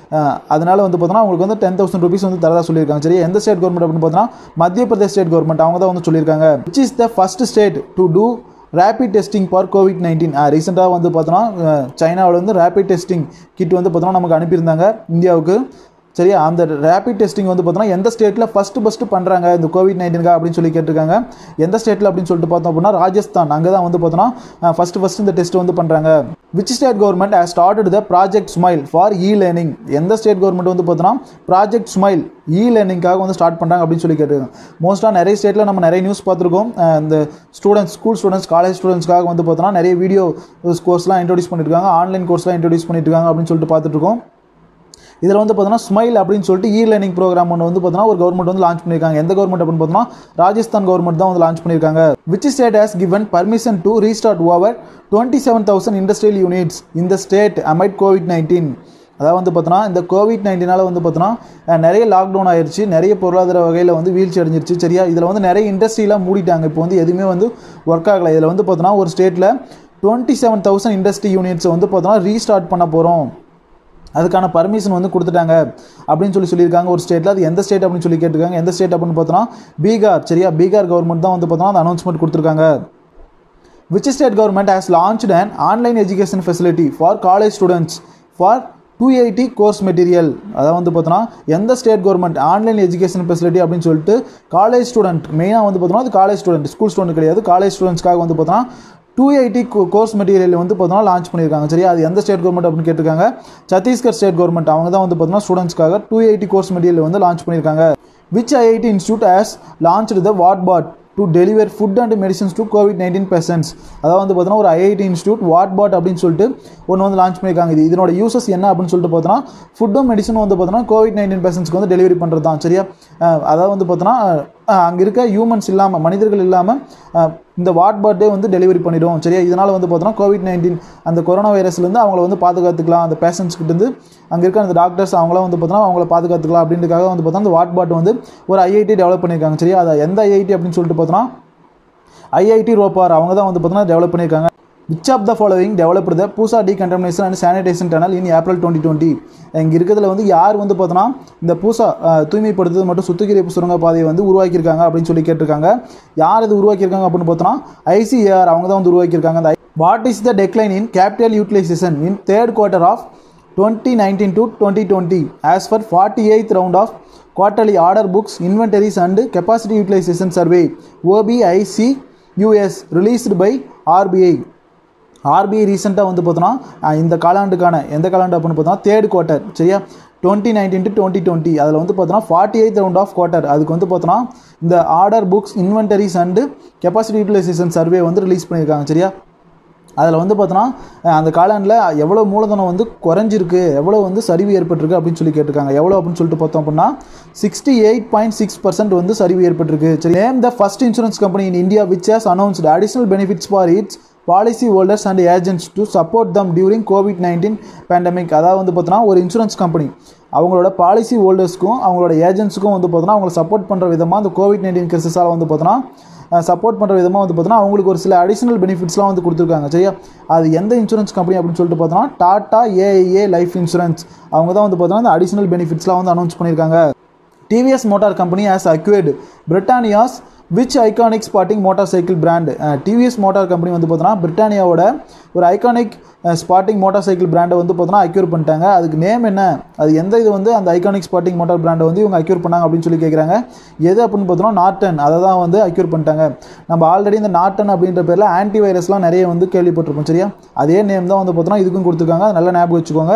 அதனால வந்து பார்த்தோன்னா அவங்களுக்கு வந்து டென் தௌசண்ட் ருபீஸ் வந்து தரதா சொல்லியிருக்காங்க சரி எந்த ஸ்டேட் கவர்மெண்ட் அப்படின்னு பார்த்தோன்னா மத்திய பிரதேஷ் ஸ்டேட் கவர்மெண்ட் அவங்க தான் வந்து சொல்லியிருக்காங்க which is the first state to do rapid testing for COVID nineteen ரீசெண்டாக வந்து பார்த்தோன்னா சைனாவில் வந்து ரேபிட் டெஸ்டிங் கிட் வந்து பார்த்தோன்னா நமக்கு அனுப்பியிருந்தாங்க இந்தியாவுக்கு சரியா அந்த ரேபிட் டெஸ்டிங் வந்து பார்த்தோன்னா எந்த ஸ்டேட்டில் ஃபஸ்ட்டு ஃபஸ்ட்டு பண்ணுறாங்க இந்த கோவிட் நைன்டீன்கா அப்படின்னு சொல்லி கேட்டிருக்காங்க எந்த ஸ்டேட்டில் அப்படின்னு சொல்லிட்டு பார்த்தோம் அப்படின்னா ராஜஸ்தான் அங்கே தான் வந்து பார்த்தோன்னா ஃபஸ்ட்டு ஃபஸ்ட்டு இந்த டெஸ்ட் வந்து பண்ணுறாங்க which state government has started the project smile for e learning எந்த ஸ்டேட் கவர்மெண்ட் வந்து பார்த்தோன்னா ப்ராஜெக்ட் ஸ்மைல் இ லேர்னிங்காக வந்து ஸ்டார்ட் பண்ணுறாங்க அப்படின்னு சொல்லி கேட்டிருக்காங்க மோஸ்ட்டாக நிறைய ஸ்டேட்டில் நம்ம நிறைய நியூஸ் பார்த்துருக்கோம் அஹ் இந்த ஸ்டூடெண்ட்ஸ் ஸ்கூல் ஸ்டூடெண்ட்ஸ் காலேஜ் ஸ்டூடெண்ட்ஸ்க்காக வந்து பார்த்தோன்னா நிறைய வீடியோ கோர்ஸ்லாம் இன்ட்ரோடியூஸ் பண்ணியிருக்காங்க ஆன்லைன் கோர்ஸ்லாம் இன்ட்ரோடியூஸ் பண்ணிட்டு இருக்காங்க அப்படின்னு சொல்லிட்டு பார்த்துட்ருக்கோம் இதில் வந்து பார்த்தோன்னா ஸ்மைல் அப்படின்னு சொல்லிட்டு இ லேர்னிங் ப்ரோக்ராம் ஒன்று வந்து பார்த்தோன்னா ஒரு கவர்மெண்ட் வந்து லான்ச் பண்ணியிருக்காங்க எந்த கவர்மெண்ட் அப்படின்னு பார்த்தோன்னா ராஜஸ்தான் கவர்மெண்ட் தான் வந்து லான்ச் பண்ணியிருக்காங்க which state has given permission to restart over twenty seven thousand industrial units இந்த ஸ்டேட் அமைட் கோவிட் நைன்டீன் அதாவது வந்து பார்த்தோன்னா இந்த கோவிட் நைன்டீனால் வந்து பார்த்தோன்னா அஹ், நிறைய லாக்டவுன் ஆயிருச்சு நிறைய பொருளாதார வகையில் வந்து வீழ்ச்சி அடைஞ்சிருச்சு சரியா இதில் வந்து நிறைய இண்டஸ்ட்ரியெலாம் மூடிட்டாங்க இப்போ வந்து எதுவுமே வந்து ஒர்க் ஆகலை இதில் வந்து பார்த்தோன்னா ஒரு ஸ்டேட்டில் டுவெண்ட்டி செவன் தௌசண்ட் இண்டஸ்ட்ரி யூனிட்ஸை வந்து பார்த்தோன்னா ரீஸ்டார்ட் பண்ண போகிறோம் அதுக்கான பர்மிஷன் வந்து கொடுத்துட்டாங்க அப்படின்னு சொல்லி சொல்லியிருக்காங்க ஒரு ஸ்டேட்டில் அது எந்த ஸ்டேட் அப்படின்னு சொல்லி கேட்டிருக்காங்க எந்த ஸ்டேட் அப்படின்னு பார்த்தோன்னா பீகார் சரியா பீகார் கவர்மெண்ட் தான் வந்து பார்த்தோன்னா அந்த அனௌன்ஸ்மெண்ட் கொடுத்துருக்காங்க which state government has launched an online education facility for college students for two eighty course material அதாவது வந்து பார்த்தோன்னா எந்த state government online education facility அப்படின்னு சொல்லிட்டு காலேஜ் ஸ்டூடெண்ட் மெயினாக வந்து பார்த்தோன்னா அது காலேஜ் ஸ்டூடெண்ட் ஸ்கூல் ஸ்டூடெண்ட் கிடையாது காலேஜ் ஸ்டூடெண்ட்ஸ்க்காக வந்து பார்த்தோன்னா டூ எயிட்டி கோர்ஸ் மெட்டீரியல் வந்து பார்த்தோன்னா லான்ச் பண்ணியிருக்காங்க சரியா அது எந்த ஸ்டேட் கவர்மெண்ட் அப்படின்னு கேட்டிருக்காங்க சத்தீஸ்கர் ஸ்டேட் கவர்மெண்ட் அவங்க தான் வந்து பார்த்தோன்னா ஸ்டூடெண்ட்ஸ்க்காக டூ எயிட்டி கோர்ஸ் மெட்டீரியல் வந்து லான்ச் பண்ணியிருக்காங்க which IIT institute has launched the what bot to deliver food and medicines to COVID nineteen patients அதாவது வந்து பார்த்தோன்னா ஒரு ஐஐடி இன்ஸ்டியூட் வாட் பாட் அப்படின்னு சொல்லிட்டு ஒன்று வந்து லான்ச் பண்ணியிருக்காங்க இது இதனோட யூசஸ் என்ன அப்படின்னு சொல்லிட்டு பார்த்தோன்னா ஃபுட்டும் மெடிசனும் வந்து பார்த்தோன்னா கோவிட் நைன்டீன் பேஷன்ஸ்க்கு வந்து டெலிவரி பண்ணுறது தான் சரியா அஹ் அதாவது வந்து பார்த்தோன்னா அங்கே இருக்க ஹியூமன்ஸ் இல்லாமல் மனிதர்கள் இல்லாமல் இந்த வாட் பாட்டே வந்து டெலிவரி பண்ணிடும் சரியா இதனால் வந்து பார்த்தோன்னா கோவிட் நைன்டீன் அந்த கொரோனா வைரஸ்லேருந்து அவங்கள வந்து பாதுகாத்துக்கலாம் அந்த பேஷண்ட்ஸ் கிட்டேருந்து அங்கே இருக்க அந்த டாக்டர்ஸ் அவங்களாம் வந்து பார்த்தோன்னா அவங்கள பாதுகாத்துக்கலாம் அப்படின்றதுக்காக வந்து பார்த்தா அந்த வாட் பாட் வந்து ஒரு ஐஐடி டெவலப் பண்ணியிருக்காங்க சரியா அது எந்த ஐஐடி அப்படின்னு சொல்லிட்டு பார்த்தோன்னா ஐஐடி ரோப்பார் அவங்க தான் வந்து பார்த்தோன்னா டெவலப் பண்ணியிருக்காங்க which of the following developed the Pusa decontamination and sanitation tunnel in April twenty twenty இங்கே இருக்கிறதுல வந்து யார் வந்து பார்த்தோன்னா இந்த பூசா அஹ், தூய்மைப்படுத்துறது மற்றும் சுத்திகரிப்பு சுரங்க பாதையை வந்து உருவாக்கியிருக்காங்க அப்படின்னு சொல்லி கேட்டிருக்காங்க யார் இது உருவாக்கியிருக்காங்க அப்படின்னு பார்த்தோன்னா ஐசிஏஆர் அவங்க தான் வந்து உருவாக்கியிருக்காங்க அந்த what is the decline in capital utilisation in third quarter of twenty nineteen to twenty twenty as per forty eighth round of quarterly order books, inventories and capacity utilization survey OBIC US released by RBI RBI ரீசெண்டாக வந்து பார்த்தோன்னா அஹ், இந்த காலாண்டுக்கான எந்த காலாண்டு அப்படின்னு பார்த்தோன்னா third quarter சரியா twenty nineteen to twenty twenty அதில் வந்து பார்த்தோன்னா forty eighth round of quarter அதுக்கு வந்து பார்த்தோன்னா இந்த order books inventories and capacity utilisation survey வந்து ரிலீஸ் பண்ணியிருக்காங்க சரியா அதில் வந்து பார்த்தோன்னா அஹ், அந்த காலாண்டில் எவ்வளோ மூலதனம் வந்து குறைஞ்சிருக்கு எவ்வளோ வந்து சரிவு ஏற்பட்டிருக்கு அப்படின்னு சொல்லி கேட்டிருக்காங்க எவ்வளோ அப்படின்னு சொல்லிட்டு பார்த்தோம் அப்படின்னா sixty eight point six percent வந்து சரிவு ஏற்பட்டிருக்கு சரி name the first insurance company in India which has announced additional benefits for its policy holders and agents to support them during COVID nineteen pandemic அதாவது வந்து பார்த்தோன்னா ஒரு இன்சூரன்ஸ் கம்பெனி அவங்களோட policy ஹோல்டர்ஸ்க்கும் அவங்களோட ஏஜென்ட்ஸுக்கும் வந்து பார்த்தோன்னா அவங்களை சப்போர்ட் பண்ணுற விதமாக அந்த கோவிட் நைன்டீன் கிரிசஸால் வந்து பார்த்தோன்னா சப்போர்ட் பண்ணுற விதமாக வந்து பார்த்தோன்னா அவங்களுக்கு ஒரு சில அடிஷனல் பெனிஃபிட்ஸ்லாம் வந்து கொடுத்துருக்காங்க சரியா அது எந்த இன்சூரன்ஸ் கம்பெனி அப்படின்னு சொல்லிட்டு பார்த்தோன்னா டாடா ஏஐஏ லைஃப் இன்சூரன்ஸ் அவங்க தான் வந்து பார்த்தோன்னா அந்த அடிஷனல் பெனிஃபிட்ஸ்லாம் வந்து அனௌன்ஸ் பண்ணியிருக்காங்க TVS Motor Company has acquired Britannia's which iconic sporting motor cycle brand TVS Motor Company வந்து பார்த்தோன்னா பிரிட்டானியாவோட ஒரு ஐகானிக் ஸ்பாட்டிங் மோட்டார் சைக்கிள் பிராண்டை வந்து பார்த்தோன்னா அக்யூர் பண்ணிட்டாங்க அதுக்கு நேம் என்ன அது எந்த இது வந்து அந்த ஐகானிக் ஸ்பாட்டிங் மோட்டார் பிராண்டை வந்து இவங்க அக்யூர் பண்ணாங்க அப்படின்னு சொல்லி கேட்குறாங்க எது அப்படின்னு பார்த்தோன்னா நாட்டன் அதை தான் வந்து அக்யூர் பண்ணிட்டாங்க நம்ம ஆல்ரெடி இந்த நாட்டன் அப்படின்ற பேரில் ஆன்டி வைரஸ்லாம் நிறைய வந்து கேள்விப்பட்டிருப்போம் சரியா அதே நேம் தான் வந்து பார்த்தோன்னா இதுக்கும் கொடுத்துருக்காங்க அது நல்லா ஞாபகம் வச்சுக்கோங்க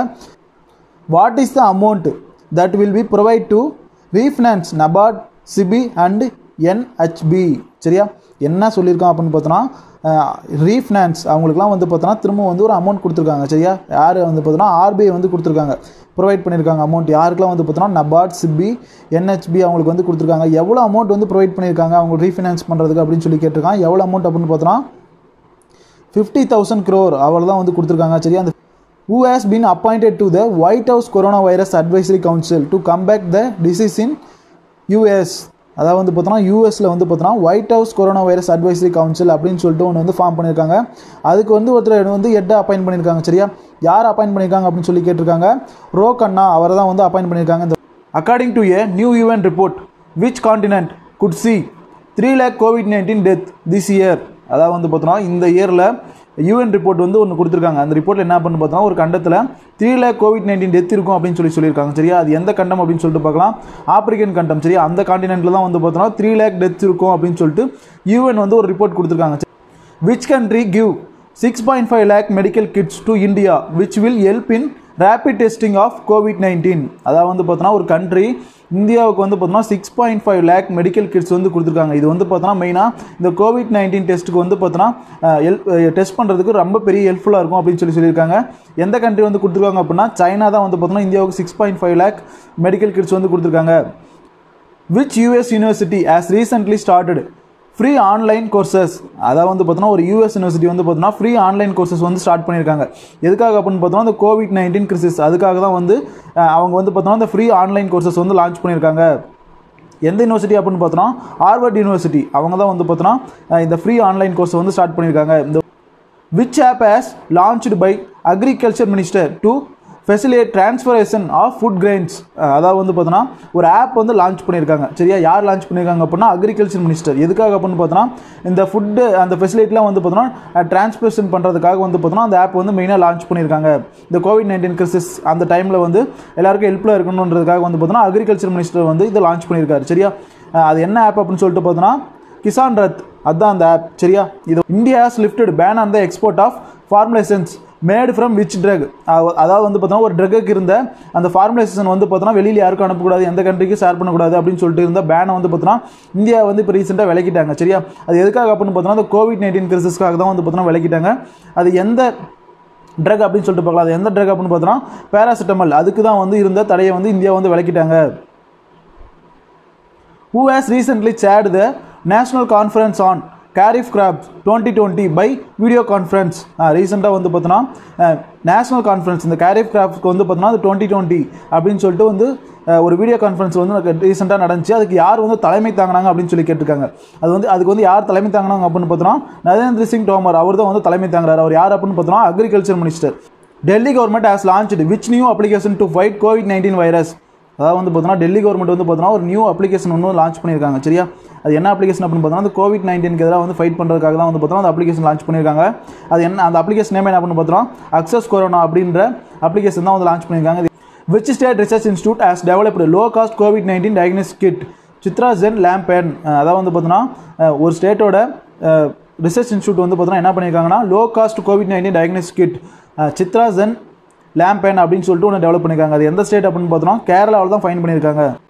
what is the amount that will be provide to refinance NABARD SIDBI and NHB சரியா என்ன சொல்லியிருக்கான் அப்படின்னு பார்த்தோன்னா ரீஃபினான்ஸ் அவங்களுக்குலாம் வந்து பார்த்தோன்னா திரும்ப வந்து ஒரு அமௌண்ட் கொடுத்துருக்காங்க சரியா யார் வந்து பார்த்தோன்னா ஆர்பிஐ வந்து கொடுத்துருக்காங்க ப்ரொவைட் பண்ணியிருக்காங்க அமௌண்ட் யாருக்கெல்லாம் வந்து பார்த்தோன்னா நபார்ட் சிபி என்ஹெச்பி அவங்களுக்கு வந்து கொடுத்துருக்காங்க எவ்வளோ அமௌண்ட் வந்து ப்ரொவைட் பண்ணியிருக்காங்க அவங்க ரீஃபினான்ஸ் பண்ணுறதுக்கு அப்படின்னு சொல்லி கேட்டிருக்காங்க எவ்வளோ அமௌண்ட் அப்படின்னு பார்த்தோன்னா ஃபிஃப்டி தௌசண்ட் க்ரோர் அவள் தான் வந்து கொடுத்துருக்காங்க சரியா அந்த who has been appointed to the White House Coronavirus Advisory Council to combat the disease in US அதாவது வந்து பார்த்தோன்னா யூஎஸில் வந்து பார்த்தோன்னா White House corona virus advisory council அப்படின்னு சொல்லிட்டு ஒன்று வந்து ஃபார்ம் பண்ணியிருக்காங்க அதுக்கு வந்து ஒருத்தர் வந்து ஹெட்டை அப்பாயின்ட் பண்ணியிருக்காங்க சரியா யார் அப்பாயின்ட் பண்ணியிருக்காங்க அப்படின்னு சொல்லி கேட்டிருக்காங்க ரோ கண்ணா அவரை தான் வந்து அப்பாயின்ட் பண்ணியிருக்காங்க இந்த according to a new event report which continent could see three lakh COVID nineteen death this year அதாவது வந்து பார்த்தோன்னா இந்த இயரில் யூஎன் ரிப்போர்ட் வந்து ஒன்று கொடுத்துருக்காங்க அந்த ரிப்போர்ட்டில் என்ன பண்ணு பார்த்தோன்னா ஒரு கண்டத்தில் three lakh COVID nineteen death இருக்கும் அப்படின்னு சொல்லி சொல்லியிருக்காங்க சரியா அது எந்த கண்டம் அப்படின்னு சொல்லிட்டு பார்க்கலாம் ஆப்பிரிக்கன் கண்டம் சரியா அந்த காண்டினென்ட்டில் தான் வந்து பார்த்தோன்னா த்ரீ லேக் டெத் இருக்கும் அப்படின்னு சொல்லிட்டு யூஎன் வந்து ஒரு ரிப்போர்ட் கொடுத்துருக்காங்க which country give six point five lakh medical kits to India which will help in rapid testing of COVID nineteen அதாவது வந்து பார்த்தோன்னா ஒரு கண்ட்ரி இந்தியாவுக்கு வந்து பார்த்தோன்னா six point five lakh medical kits வந்து கொடுத்துருக்காங்க இது வந்து பார்த்தோன்னா மெயினாக இந்த கோவிட் நைன்டீன் டெஸ்ட்டுக்கு வந்து பார்த்தோன்னா ஹெல்ப் டெஸ்ட் பண்ணுறதுக்கு ரொம்ப பெரிய ஹெல்ப்ஃபுல்லாக இருக்கும் அப்படின்னு சொல்லி சொல்லியிருக்காங்க எந்த கண்ட்ரி வந்து கொடுத்துருக்காங்க அப்படின்னா சைனா தான் வந்து பார்த்தோன்னா இந்தியாவுக்கு six point five lakh medical kits வந்து கொடுத்துருக்காங்க which US university has recently started free online courses அதாவது வந்து பார்த்தோன்னா ஒரு யூஎஸ் யூனிவர்சிட்டி வந்து பார்த்தோன்னா ஃப்ரீ ஆன்லைன் கோர்சஸ் வந்து ஸ்டார்ட் பண்ணியிருக்காங்க எதுக்காக அப்படின்னு பார்த்தோன்னா அந்த கோவிட் நைன்டீன் கிரிசிஸ் அதுக்காக தான் வந்து அஹ், அவங்க வந்து பார்த்தோன்னா அந்த ஃப்ரீ ஆன்லைன் கோர்சஸ் வந்து லான்ச் பண்ணியிருக்காங்க எந்த யூனிவர்சிட்டி அப்படின்னு பார்த்தோன்னா ஹார்வர்ட் யூனிவர்சிட்டி அவங்க தான் வந்து பார்த்தோன்னா அஹ், இந்த ஃப்ரீ ஆன்லைன் கோர்ஸ் வந்து ஸ்டார்ட் பண்ணியிருக்காங்க இந்த which app has launched by agriculture minister to facilitate transferation of food grains அஹ் அதாவது வந்து பார்த்தோன்னா ஒரு ஆப் வந்து லான்ச் பண்ணியிருக்காங்க சரியா யார் லான்ச் பண்ணியிருக்காங்க அப்படின்னா அக்ரிகல்ச்சர் மினிஸ்டர் எதுக்காக அப்படின்னு பார்த்தோன்னா இந்த ஃபுட்டு அந்த ஃபெசிலிட்டிலாம் வந்து பார்த்தோன்னா டிரான்ஸ்போர்ஷன் பண்ணுறதுக்காக வந்து பார்த்தோன்னா அந்த ஆப் வந்து மெயினாக லான்ச் பண்ணியிருக்காங்க இந்த கோவிட் நைன்டீன் கிரிசிஸ் அந்த டைமில் வந்து எல்லாருக்கும் ஹெல்ப்ஃபுல்லாக இருக்கணுன்றதுக்காக வந்து பார்த்தோன்னா அக்ரிகல்ச்சர் மினிஸ்டர் வந்து இதை லான்ச் பண்ணியிருக்காரு சரியா அஹ் அது என்ன ஆப் அப்படின்னு சொல்லிட்டு பார்த்தோன்னா கிசான் ரத் அதான் அந்த ஆப் சரியா இது India has lifted ban on the export of formulations made from which drug அதாவது வந்து பார்த்தோன்னா ஒரு ட்ரக்குக்கு இருந்த அந்த ஃபார்முலேஷன் வந்து பார்த்தோன்னா வெளியில் யாருக்கும் அனுப்பக்கூடாது எந்த கண்ட்ரிக்கும் ஷேர் பண்ணக்கூடாது அப்படின்னு சொல்லிட்டு இருந்த பேனை வந்து பார்த்தோன்னா இந்தியா வந்து இப்போ ரீசெண்டாக விலக்கிட்டாங்க சரியா அது எதுக்காக அப்படின்னு பார்த்தோன்னா அந்த கோவிட் நைன்டீன் கிரிசிஸ்க்காக தான் வந்து பார்த்தோன்னா விலக்கிட்டாங்க அது எந்த ட்ரக் அப்படின்னு சொல்லிட்டு பார்க்கலாம் அது எந்த ட்ரக் அப்படின்னு பார்த்தோன்னா பேராசிட்டமல் அதுக்கு தான் வந்து இருந்த தடையை வந்து இந்தியா வந்து விலக்கிட்டாங்க who has recently chaired the national conference on Carif Crabs 2020 by video conference ரீசெண்டாக வந்து பார்த்தோன்னா நேஷனல் கான்ஃபரன்ஸ் இந்த கேரிஃப் கிராஃப்ட்க்கு வந்து பார்த்தோன்னா அது டுவெண்ட்டி டுவெண்ட்டி அப்படின்னு சொல்லிட்டு வந்து அஹ், ஒரு வீடியோ கான்ஃபரன்ஸ் வந்து ரீசெண்டாக நடந்துச்சு அதுக்கு யார் வந்து தலைமை தாங்கினாங்க அப்படின்னு சொல்லி கேட்டிருக்காங்க அது வந்து அதுக்கு வந்து யார் தலைமை தாங்கினாங்க அப்படின்னு பார்த்தோன்னா நரேந்திர சிங் தோமர் அவர் தான் வந்து தலைமை தாங்குறாரு அவர் யார் அப்படின்னு பார்த்தோன்னா agriculture minister Delhi government has launched which new application to fight COVID nineteen virus அதாவது வந்து பார்த்தோன்னா டெல்லி கவர்மெண்ட் வந்து பார்த்தோன்னா ஒரு நியூ அப்ளிகேஷன் ஒன்று லான்ச் பண்ணியிருக்காங்க சரியா அது என்ன அப்ளிகேஷன் அப்படின்னு பார்த்தோன்னா அந்த கோவிட் நைன்டீனுக்கு எதிராக வந்து ஃபைட் பண்ணுறதுக்காக தான் வந்து பார்த்தோன்னா அந்த அப்ளிகேஷன் லான்ச் பண்ணியிருக்காங்க அது என்ன அந்த அப்ளிகேஷன் நேம் என்ன அப்படின்னு பார்த்தோன்னா அக்சஸ் கொரோனா அப்படின்ற அப்ளிகேஷன் தான் வந்து லான்ச் பண்ணியிருக்காங்க which state research institute has developed low cost COVID nineteen diagnosis kit Chitra Gene LAMP N அதாவது வந்து பார்த்தோன்னா அஹ், ஒரு ஸ்டேட்டோட ரிசர்ச் இன்ஸ்டியூட் வந்து பார்த்தோன்னா என்ன பண்ணியிருக்காங்கன்னா low cost COVID nineteen diagnosis kit Chitra Gene LAMP N அப்படின்னு சொல்லிட்டு ஒன்று டெவலப் பண்ணியிருக்காங்க அது எந்த ஸ்டேட் அப்படின்னு பார்த்தோன்னா கேரளாவில் தான் ஃபைன் பண்ணியிருக்காங்க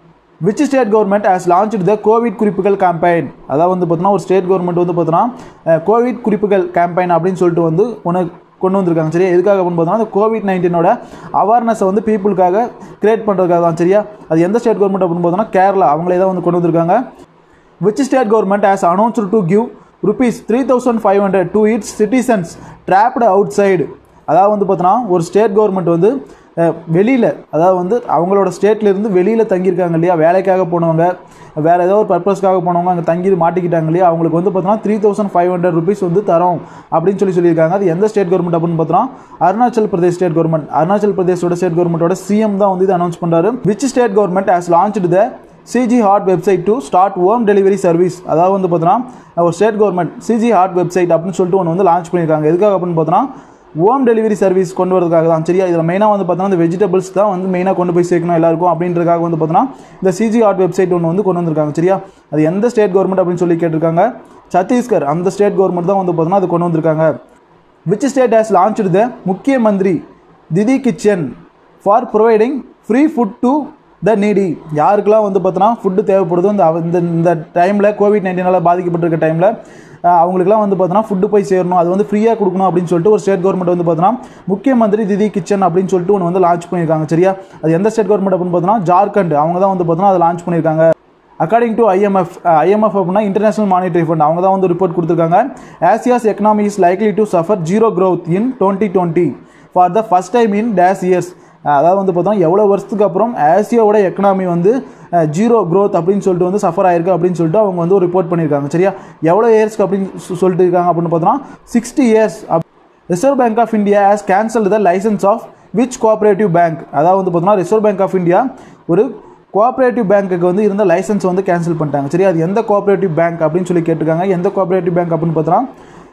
which state government has launched the COVID குறிப்புகள் கேம்பெயின் அதாவது வந்து பார்த்தோன்னா ஒரு ஸ்டேட் கவர்மெண்ட் வந்து பார்த்தோன்னா கோவிட் குறிப்புகள் கேம்பெயின் அப்படின்னு சொல்லிட்டு வந்து உனக்கு கொண்டு வந்திருக்காங்க சரியா எதுக்காக அப்படின்னு பார்த்தோம்னா அந்த கோவிட் நைன்டீனோட அவேர்னஸை வந்து பீப்புளுக்காக கிரியேட் பண்ணுறதுக்காக தான் சரியா அது எந்த ஸ்டேட் கவர்மெண்ட் அப்படின்னு பார்த்தோம்னா கேரளா அவங்களே தான் வந்து கொண்டு வந்திருக்காங்க which state government has announced to give rupees three thousand five hundred to its citizens trapped outside அதாவது வந்து பார்த்தோன்னா ஒரு ஸ்டேட் கவர்மெண்ட் வந்து வெளியில் அதாவது வந்து அவங்களோட ஸ்டேட்லேருந்து வெளியில் தங்கியிருக்காங்க இல்லையா வேலைக்காக போனவங்க வேறு ஏதோ ஒரு பர்பஸ்க்காக போனவங்க அங்கே தங்கி மாட்டிக்கிட்டாங்க இல்லையா அவங்களுக்கு வந்து பார்த்தோன்னா three thousand five hundred rupees வந்து தரோம் அப்படின்னு சொல்லி சொல்லியிருக்காங்க அது எந்த ஸ்டேட் கவர்மெண்ட் அப்படின்னு பார்த்தோன்னா அருணாச்சல் பிரதேஷ் ஸ்டேட் கவர்மெண்ட் அருணாச்சல் பிரதேஷோட ஸ்டேட் கவர்மெண்ட்டோட சிஎம் தான் வந்து இது அனௌன்ஸ் பண்ணுறாரு which state government has launched the CG Haat website to start home delivery service அதாவது வந்து பார்த்தோன்னா ஒரு state government CG Haat website அப்படின்னு சொல்லிட்டு ஒன்று வந்து லான்ச் பண்ணியிருக்காங்க எதுக்காக அப்படின்னு பார்த்தோன்னா ஹோம் டெலிவரி சர்வீஸ் கொண்டு வரதுக்காக தான் சரியா இதில் மெயினாக வந்து பார்த்தோன்னா இந்த வெஜிடபிள்ஸ் தான் வந்து மெயினாக கொண்டு போய் சேர்க்கணும் எல்லாருக்கும் அப்படின்றதுக்காக வந்து பார்த்தோன்னா இந்த சிஜி ஆர்ட் வெப்சைட் ஒன்று வந்து கொண்டு வந்திருக்காங்க சரியா அது எந்த ஸ்டேட் கவர்மெண்ட் அப்படின்னு சொல்லி கேட்டிருக்காங்க சத்தீஸ்கர் அந்த ஸ்டேட் கவர்மெண்ட் தான் வந்து பார்த்தோன்னா அது கொண்டு வந்திருக்காங்க which state has launched the Mukhya Mantri Didi kitchen for providing free food to the needy யாருக்கெல்லாம் வந்து பார்த்தோன்னா ஃபுட்டு தேவைப்படுதோ இந்த அவ- இந்த இந்த டைமில் கோவிட் நைன்டீனால் பாதிக்கப்பட்டிருக்க டைமில் அவங்களுக்குலாம் வந்து பார்த்தோன்னா ஃபுட்டு போய் சேரணும் அது வந்து ஃப்ரீயாக கொடுக்கணும் அப்படின்னு சொல்லிட்டு ஒரு ஸ்டேட் கவர்மெண்ட் வந்து பார்த்தோன்னா முக்கிய மந்திரி திதி கிச்சன் அப்படின்னு சொல்லிட்டு ஒன்று வந்து லான்ச் பண்ணியிருக்காங்க சரியா அது எந்த ஸ்டேட் கவர்மெண்ட் அப்படின்னு பார்த்தோன்னா ஜார்க்கண்ட் அவங்க தான் வந்து பார்த்தோன்னா அதை லான்ச் பண்ணியிருக்காங்க அக்கார்டிங் டு ஐஎம்எஃப் ஐஎம்எஃப் அப்படின்னா இன்டர்நேஷனல் மானிட்டரி ஃபண்ட் அவங்க தான் வந்து ரிப்போர்ட் கொடுத்துருக்காங்க Asia's economy is likely to suffer zero growth in twenty twenty for the first time in days years அதாவது வந்து பார்த்தோம் எவ்வளோ வருஷத்துக்கு அப்புறம் ஆசியாவோட எக்கனாமி வந்து ஜீரோ growth அப்படின்னு சொல்லிட்டு வந்து சஃபர் ஆயிருக்கு அப்படின்னு சொல்லிட்டு அவங்க வந்து ஒரு ரிப்போர்ட் பண்ணியிருக்காங்க சரியா எவ்வளோ இயர்ஸ்க்கு அப்படின்னு சொ- சொல்லிட்டு இருக்காங்க அப்படின்னு பார்த்தோம்னா sixty years Reserve Bank of India has cancel the licence of which cooperative bank அதாவது வந்து பார்த்தோம்னா ரிசர்வ் பேங்க் ஆஃப் இந்தியா ஒரு கோஆபரேட்டிவ் பேங்க்குக்கு வந்து இருந்த லைசன்ஸ் வந்து கேன்சல் பண்ணிட்டாங்க சரி அது எந்த கோஆபரேட்டிவ் பேங்க் அப்படின்னு சொல்லி கேட்டிருக்காங்க எந்த கோஆபரேட்டிவ் பேங்க் அப்படின்னு பார்த்தோம்னா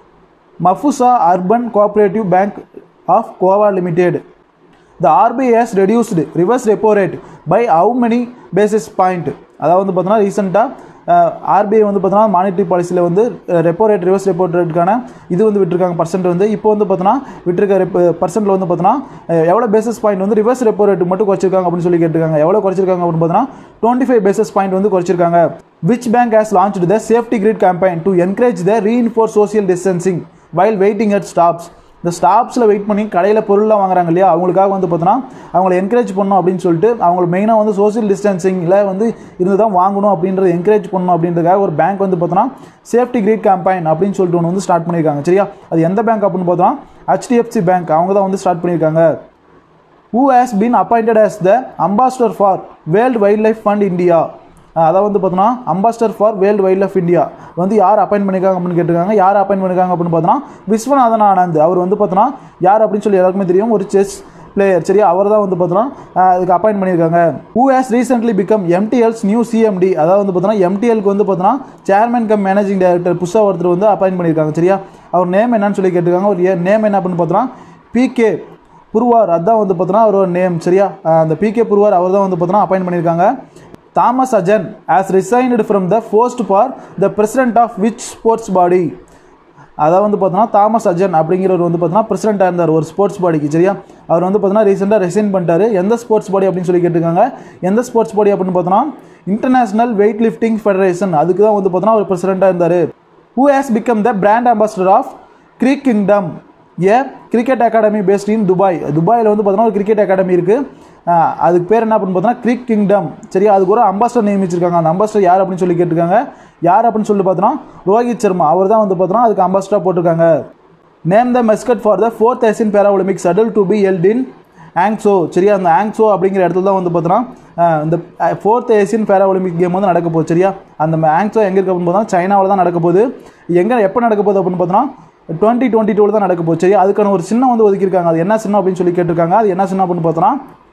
Mapusa urban cooperative bank of Goa limited the RBI has reduced reverse repo rate by how many basis point அதாவது வந்து பார்த்தோன்னா ரீசெண்டாக ஆர்பிஐ வந்து பார்த்தோன்னா மானிட்டரி பாலிசியில் வந்து ரெப்போ ரேட் ரிவர்ஸ் ரெப்போ ரேட்டுக்கான இது வந்து விட்டுருக்காங்க பர்சன்ட் வந்து இப்போ வந்து பார்த்தோன்னா விட்டுருக்க ரெப்போ பர்சன்ட்டில் வந்து பார்த்தோன்னா எவ்வளோ பேசிஸ் பாயிண்ட் வந்து ரிவர்ஸ் ரெப்போ ரேட் மட்டும் குறைச்சிருக்காங்க அப்படின்னு சொல்லி கேட்டிருக்காங்க எவ்வளோ குறைச்சிருக்காங்க அப்படின்னு பார்த்தோன்னா டுவெண்ட்டி ஃபைவ் பேசிஸ் பாயிண்ட் வந்து குறைச்சிருக்காங்க which bank has launched the safety grid campaign to encourage the reinforce social distancing while waiting at stops இந்த ஸ்டாப்ஸில் வெயிட் பண்ணி கடையில் பொருள்லாம் வாங்குறாங்க இல்லையா அவங்களுக்காக வந்து பார்த்தோன்னா அவங்கள என்கரேஜ் பண்ணணும் அப்படின்னு சொல்லிட்டு அவங்க மெயினாக வந்து சோஷியல் டிஸ்டன்சிங்கில் வந்து இருந்து தான் வாங்கணும் அப்படின்றத என்கரேஜ் பண்ணணும் அப்படின்றதுக்காக ஒரு பேங்க் வந்து பார்த்தோன்னா சேஃப்டி கிரேட் கேம்பெயின் அப்படின்னு சொல்லிட்டு ஒன்று வந்து ஸ்டார்ட் பண்ணியிருக்காங்க சரியா அது எந்த பேங்க் அப்படின்னு பார்த்தோன்னா ஹெச்டிஎஃப்சி பேங்க் அவங்க தான் வந்து ஸ்டார்ட் பண்ணியிருக்காங்க who has been appointed as the ambassador for World Wildlife Fund India அதாவது வந்து பார்த்தோன்னா ambassador for world wildlife India வந்து யார் அப்பாயின் பண்ணியிருக்காங்க அப்படின்னு கேட்டிருக்காங்க யார் அப்பாயின் பண்ணியிருக்காங்க அப்படின்னு பார்த்தோன்னா விஸ்வநாதன் ஆனந்த் அவர் வந்து பார்த்தோன்னா யார் அப்படின்னு சொல்லி எல்லாருக்குமே தெரியும் ஒரு செஸ் பிளேயர் சரியா அவர் தான் வந்து பார்த்தோன்னா அதுக்கு அப்பாயின் பண்ணியிருக்காங்க who has recently become MDL's new CMD அதாவது வந்து பார்த்தோன்னா எம்டிஎல்க்கு வந்து பார்த்தோன்னா சேர்மன் கம் மேனேஜிங் டைரக்டர் புதுசாக ஒருத்தர் வந்து அப்பாயின் பண்ணியிருக்காங்க சரியா அவர் நேம் என்னன்னு சொல்லி கேட்டிருக்காங்க ஒரு நேம் என்ன அப்படின்னு பார்த்தோன்னா பிகே புருவார் அதான் வந்து பார்த்தோன்னா அவரோட நேம் சரியா அஹ் அந்த பிகே புருவார் அவர் தான் வந்து பார்த்தோன்னா அப்பாயின் பண்ணியிருக்காங்க Thomas Ajan has resigned from the post for the president of which sports body அதாவது வந்து பார்த்தோன்னா தாமஸ் அஜன் அப்படிங்கிறவர் வந்து பார்த்தோன்னா பிரசிடென்ட்டாக இருந்தார் ஒரு ஸ்போர்ட்ஸ் பாடிக்கு சரியா அவர் வந்து பார்த்தோன்னா ரீசெண்டாக ரிசைன் பண்ணிட்டாரு எந்த ஸ்போர்ட்ஸ் பாடி அப்படின்னு சொல்லி கேட்டிருக்காங்க எந்த ஸ்போர்ட்ஸ் பாடி அப்படின்னு பார்த்தோன்னா இன்டர்நேஷனல் வெயிட் லிஃப்டிங் ஃபெடரேஷன் அதுக்கு தான் வந்து பார்த்தோன்னா அவர் பிரசிடென்ட்டாக இருந்தார் who has become the brand ambassador of Greek kingdom a cricket academy based in Dubai துபாயில் வந்து பார்த்தோன்னா ஒரு கிரிக்கெட் அகாடமி இருக்குது அதுக்கு பேர் என்ன அப்படின்னு பார்த்தோன்னா கிரிக் கிங்டம் சரியா அதுக்கு ஒரு அம்பாஸ்டர் நியமிச்சிருக்காங்க அந்த அம்பாஸ்டர் யார் அப்படின்னு சொல்லி கேட்டிருக்காங்க யார் அப்படின்னு சொல்லி பார்த்தோன்னா ரோஹித் சர்மா அவர் தான் வந்து பார்த்தோன்னா அதுக்கு அம்பாஸ்டராக போட்டிருக்காங்க name the mascot for the fourth Asian para Olympics அடல் to be held in Hangzhou சரியா அந்த ஆங்ஸோ அப்படிங்கிற இடத்துல தான் வந்து பார்த்தோன்னா அஹ், இந்த fourth Asian para Olympic game வந்து நடக்க போகுது சரியா அந்த ஆங்ஸோ எங்கே இருக்க அப்படின்னு பார்த்தா சைனாவில் தான் நடக்க போகுது எங்கே எப்போ நடக்க போகுது அப்படின்னு பார்த்தோன்னா டுவெண்ட்டி டுவெண்ட்டி டூவில் தான் நடக்க போகுது சரியா அதுக்கான ஒரு சின்னம் வந்து ஒதுக்கியிருக்காங்க அது என்ன சின்னம் அப்படின்னு சொல்லி கேட்டிருக்காங்க அது என்ன சின்னம் அப்படின்னு பார்த்தோன்னா